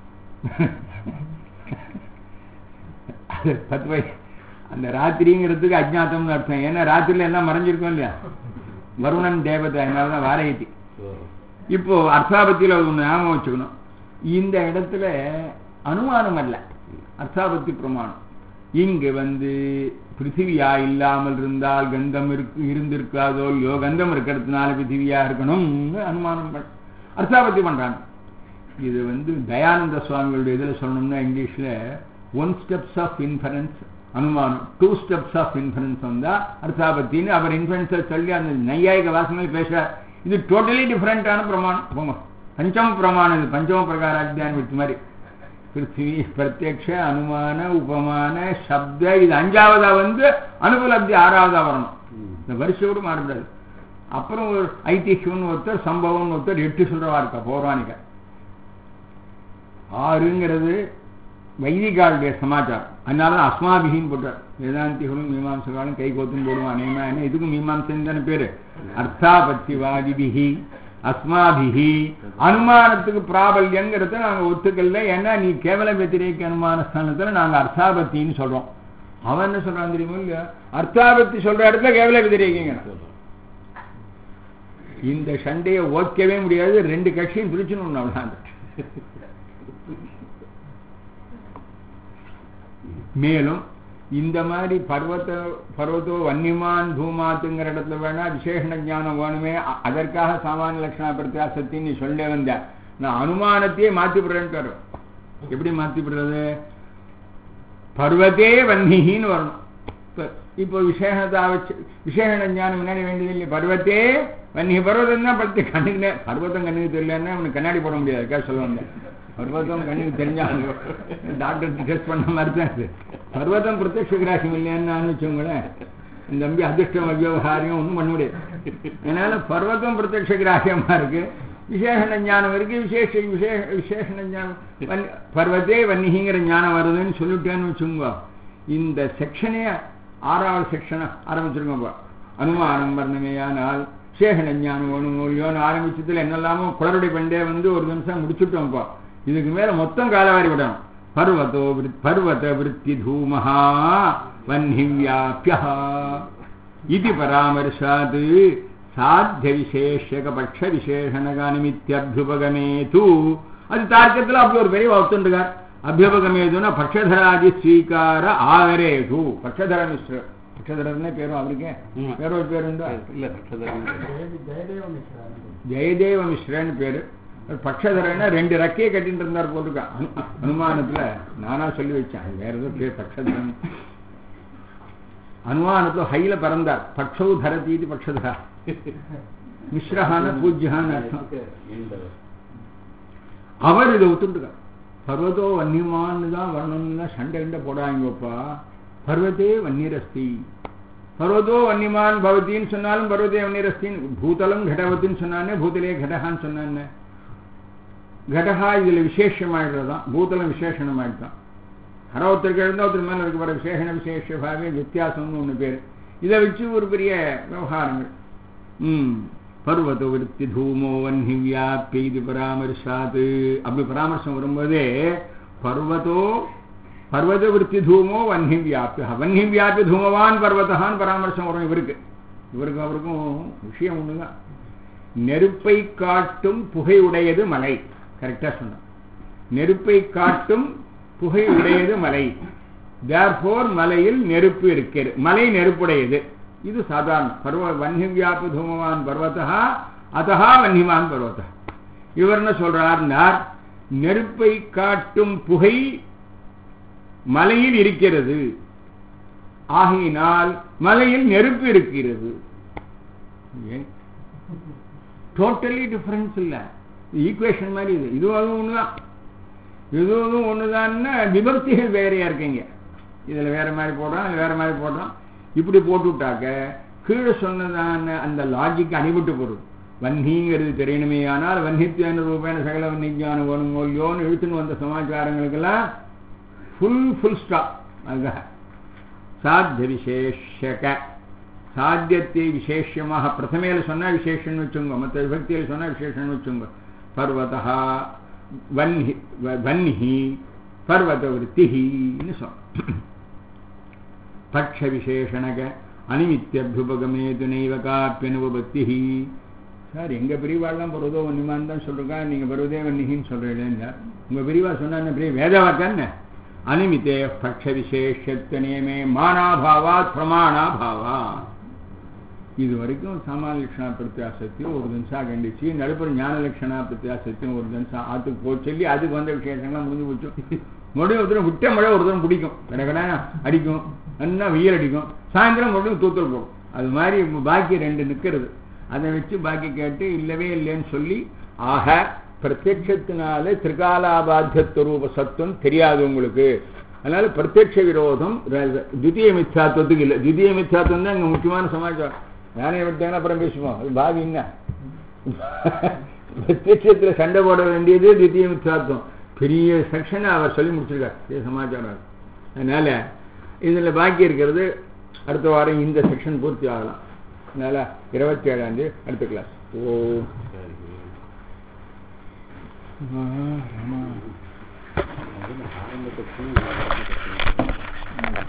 அது பத்து வயசு அந்த ராத்திரிங்கிறதுக்கு அஜ்ஞாத்தம்னு அர்த்தம் ஏன்னா ராத்திரில எல்லாம் மறைஞ்சிருக்கும் இல்லையா வருணன் தேவதை அதனாலதான் வாரயத்தி இப்போ அர்த்தாபத்தியில ஒன்று ஞாபகம் வச்சுக்கணும் இந்த இடத்துல அனுமானம் அல்ல அர்த்தாபத்தி பிரமாணம் இங்கு வந்து பிருத்திவியா இல்லாமல் இருந்தால் கந்தம் இருக்கு இருந்திருக்காதோ இல்லையோ கந்தம் இருக்கிறதுனால பிருத்திவியா இருக்கணும் அனுமானம் பண் அர்த்தாபத்தி பண்றாங்க இது வந்து தயானந்த சுவாமிகளுடைய இதில் சொல்லணும்னா இங்கிலீஷ்ல ஒன் ஸ்டெப்ஸ் ஆஃப் இன்ஃபரன்ஸ் அனுமானம் டூ ஸ்டெப்ஸ் ஆஃப் இன்ஃபரன்ஸ் வந்தா அர்த்தாபத்தின்னு அவர் இன்ஃபரன்ஸை சொல்லி அந்த நையாயிக வாசனையில் பேசுறார் இது டோட்டலி டிஃப்ரெண்டான பிரமாணம் போங்க பஞ்சம பிரமாணம் இது பஞ்சம பிரகாராத்தியான் விட்டு மாதிரி பிருத்திவி பிரத்யக்ஷ அனுமான உபமான சப்த இது அஞ்சாவதா வந்து அனுபலப்தி ஆறாவதா வரணும் இந்த வரிசையோடு மாறக்கூடாது அப்புறம் ஒரு ஐதிஹ்யம்னு ஒருத்தர் சம்பவம்னு ஒருத்தர் எட்டு சொல்றவா இருக்கா பௌராணிக ஆறுங்கிறது வைதிகாளுடைய சமாச்சாரம் அதனால தான் அஸ்மாபிகின்னு போட்டார் வேதாந்திகளும் மீமாம்சகாலும் கை கோத்துன்னு போடுவான் நேமா என்ன இதுக்கும் மீமாம்சன் தானே பேரு அர்த்தாபத்திவாதிபிகி அஸ்மாபிகி அனுமானத்துக்கு பிராபல்யங்கிறத நாங்க ஒத்துக்கல ஏன்னா நீ கேவல வெத்திரேக்க அனுமான ஸ்தானத்துல நாங்க அர்த்தாபத்தின்னு சொல்றோம் அவன் என்ன சொல்றான் தெரியுமா இல்ல அர்த்தாபத்தி சொல்ற இடத்துல கேவல வெத்திரேக்கிங்க இந்த சண்டையை ஓக்கவே முடியாது ரெண்டு கட்சியும் பிரிச்சுன்னு அவ்வளவு மேலும் இந்த மாதிரி பர்வத்த பர்வத்தோ வன்னிமான் தூமாத்துங்கிற இடத்துல வேணா விசேஷண ஞானம் வேணுமே அதற்காக சாமானிய லட்சணா பிரத்தியாசத்தின்னு நீ சொல்ல வந்த நான் அனுமானத்தையே மாத்திவிடுறேன்னு எப்படி மாத்திவிடுறது பர்வத்தே வன்னிகின்னு வரணும் இப்போ விசேஷதா வச்சு விசேஷண ஞானம் முன்னாடி வேண்டியது இல்லை பர்வத்தே வன்னி பர்வதம் தான் படுத்து கண்ணுக்கு பர்வத்தம் கண்ணுக்கு தெரியலன்னா அவனுக்கு கண்ணாடி போட முடியாது சொல்ல வந்தேன் பர்வதம் கண்ணுக்கு தெரிஞ்சாங்க டாக்டர் டெஸ்ட் பண்ண மாதிரி தான் இது பர்வதம் பிரத்யட்ச கிராசியம் இல்லைன்னு வச்சுங்களேன் இந்த தம்பி அதிர்ஷ்டம் விவகாரியம் ஒன்றும் பண்ண முடியாது அதனால பர்வதம் பிரத்யட்ச கிராசியமா இருக்கு விசேஷண ஞானம் இருக்கு விசேஷ விசேஷ விசேஷண ஞானம் பர்வத்தே வன்னிகிங்கிற ஞானம் வருதுன்னு சொல்லிட்டேன்னு வச்சுங்க இந்த செக்ஷனே ஆறாவது செக்ஷனை ஆரம்பிச்சிருக்கோம் அனுமானம் வர்ணமேயானால் விசேஷண ஞானம் வேணும் இல்லையோன்னு ஆரம்பிச்சதுல என்னெல்லாமோ குளறுடை பண்டே வந்து ஒரு நிமிஷம் முடிச்சுட்டோம்ப்பா இதுக்கு மேல மொத்தம் காலவாரி விடணும் பர்வதோ பர்வத விற்பி தூமஹா வன்னிவியாபியா இது பராமர்சாத் சாத்திய விசேஷக பட்ச விசேஷணகானிமித்யபியுபகமே தூ அது தார்க்கத்தில் அப்படி ஒரு பெரிய ஒத்துருக்கார் அபியுபகமேதுனா பட்சதராதி ஸ்வீகார ஆவரேது பட்சதர மிஸ்ர பட்சதரர்னே பேரும் அவருக்கே பேரோ பேருண்டா இல்ல பட்சதரன் ஜெயதேவ மிஸ்ரன்னு பேரு பட்சதரன்னா ரெண்டு ரெக்கையை கட்டிட்டு இருந்தார் போட்டிருக்கான் அனுமானத்துல நானா சொல்லி வச்சேன் வேற ஏதோ பேர் பட்சதரன் அனுமானத்துல ஹைல பறந்தார் பட்சௌ தரதீதி பட்சதரா மிஸ்ரஹான பூஜ்யஹான்னு அர்த்தம் அவர் இதை ஒத்துட்டுருக்கார் பர்வதோ வன்னியமான்னு தான் வரணும்னு தான் சண்டை கிண்டை போடாங்கப்பா பர்வத்தே வன்னியரஸ்தி பர்வதோ வன்னிமான் பவத்தின்னு சொன்னாலும் பர்வதே வன்னியரஸ்தின்னு பூதலம் கடவத்தின்னு சொன்னானே பூதலே கடகான்னு சொன்னானே கடகா இதுல விசேஷமாயிடுறதான் பூதலம் விசேஷணமாயிடுதான் யாரோ ஒருத்தருக்கு எழுந்தா ஒருத்தர் மேல இருக்க வர விசேஷண விசேஷ பாவே வித்தியாசம்னு ஒண்ணு பேர் இதை வச்சு ஒரு பெரிய விவகாரங்கள் ம் பர்வத விருத்தி தூமோ வன்னி வியாபியது பராமரிசாது அப்படி பராமர்சம் வரும்போதே பர்வதோ பர்வத விருத்தி தூமோ வன்னி வியாபிய வன்னி வியாபிய தூமவான் பர்வதகான் பராமர்சம் வரும் இவருக்கு இவருக்கும் அவருக்கும் விஷயம் ஒண்ணுதான் நெருப்பை காட்டும் புகை உடையது மலை கரெக்டா சொன்னான் நெருப்பை காட்டும் புகை உடையது மலை தேர்ஃபோர் மலையில் நெருப்பு இருக்கிறது மலை நெருப்புடையது இது சாதாரண பர்வ வன்னிவியாபு தூமவான் பர்வதா அதஹா வன்னிமான் பர்வதா இவர் என்ன சொல்றார் நெருப்பை காட்டும் புகை மலையில் இருக்கிறது ஆகையினால் மலையில் நெருப்பு இருக்கிறது டோட்டலி டிஃபரன்ஸ் இல்ல ஈக்குவேஷன் மாதிரி இது இதுவும் ஒண்ணுதான் இதுவும் ஒண்ணுதான்னா விபக்திகள் வேறையா இருக்கீங்க இதுல வேற மாதிரி போடுறோம் அது வேற மாதிரி போடுறோம் இப்படி போட்டு விட்டாக்க கீழே சொன்னதான அந்த லாஜிக் அணிவிட்டு போடும் வன்னிங்கிறது தெரியணுமே ஆனால் வன்னித்தியான ரூபேன சகல வன்னிக்கான வரும் மொழியோன்னு இழுத்துன்னு வந்த சமாச்சாரங்களுக்கெல்லாம் ஃபுல் ஃபுல் ஸ்டாப் அதுக்காக சாத்திய விசேஷக சாத்தியத்தை விசேஷமாக பிரதமையில சொன்னா விசேஷம்னு வச்சுங்க மற்ற விபக்தியில் சொன்னா விசேஷம்னு வச்சுங்க பர்வதா வன்னி வன்னி பர்வத விற்த்தின்னு சொன்ன பட்ச விசேஷணக அனிமித்தியபியுபகமேது நைவ காப்பியனுபத்தி சார் எங்க பிரிவாள்லாம் பருவதோ வன்னிமான் தான் சொல்றா நீங்க பருவதே வன்னிகின்னு சொல்றீங்க உங்க பிரிவா சொன்னா என்ன பெரிய வேதவாக்கன்னு ಅನಿಮಿತೆ ಪಕ್ಷ ವಿಶೇಷತ್ವ ನಿಯಮೇ ಮಾನಾಭಾವಾತ್ ಪ್ರಮಾಣಾಭಾವಾತ್ இது வரைக்கும் சமான லட்சணா பிரத்தியாசத்தையும் ஒரு தினசா கண்டிச்சு நடுப்புற ஞான லட்சணா பிரத்தியாசத்தையும் ஒரு தினசா ஆத்துக்கு போ சொல்லி அதுக்கு வந்த விசேஷங்கள்லாம் முடிஞ்சு போச்சு மறுபடியும் ஒரு தரம் விட்ட மழை ஒரு தரம் பிடிக்கும் கடை அடிக்கும் நல்லா வெயில் அடிக்கும் சாயந்தரம் மறுபடியும் தூத்தல் போகும் அது மாதிரி பாக்கி ரெண்டு நிற்கிறது அதை வச்சு பாக்கி கேட்டு இல்லவே இல்லைன்னு சொல்லி ஆக பிரத்யட்சத்தினால திரிகாலாபாத்தியத்துவ ரூப சத்துவம் தெரியாது உங்களுக்கு அதனால பிரத்யட்ச விரோதம் தித்திய மித்யாத்துவத்துக்கு இல்லை தித்திய மித்யாத்துவம் தான் இங்க முக்கியமான சமாச்சாரம் யானையை விட்டாங்கன்னா அப்புறம் பேசுவோம் அது பாவி என்ன பிரத்யட்சத்துல சண்டை போட வேண்டியது தித்திய மித்யாத்துவம் பெரிய செக்ஷனை அவர் சொல்லி முடிச்சிருக்கார் பெரிய சமாச்சாரம் அதனால இதுல பாக்கி இருக்கிறது அடுத்த வாரம் இந்த செக்ஷன் பூர்த்தி ஆகலாம் அதனால இருபத்தி ஏழாம் தேதி அடுத்த கிளாஸ் ஓ ஆரம்பத்துக்கு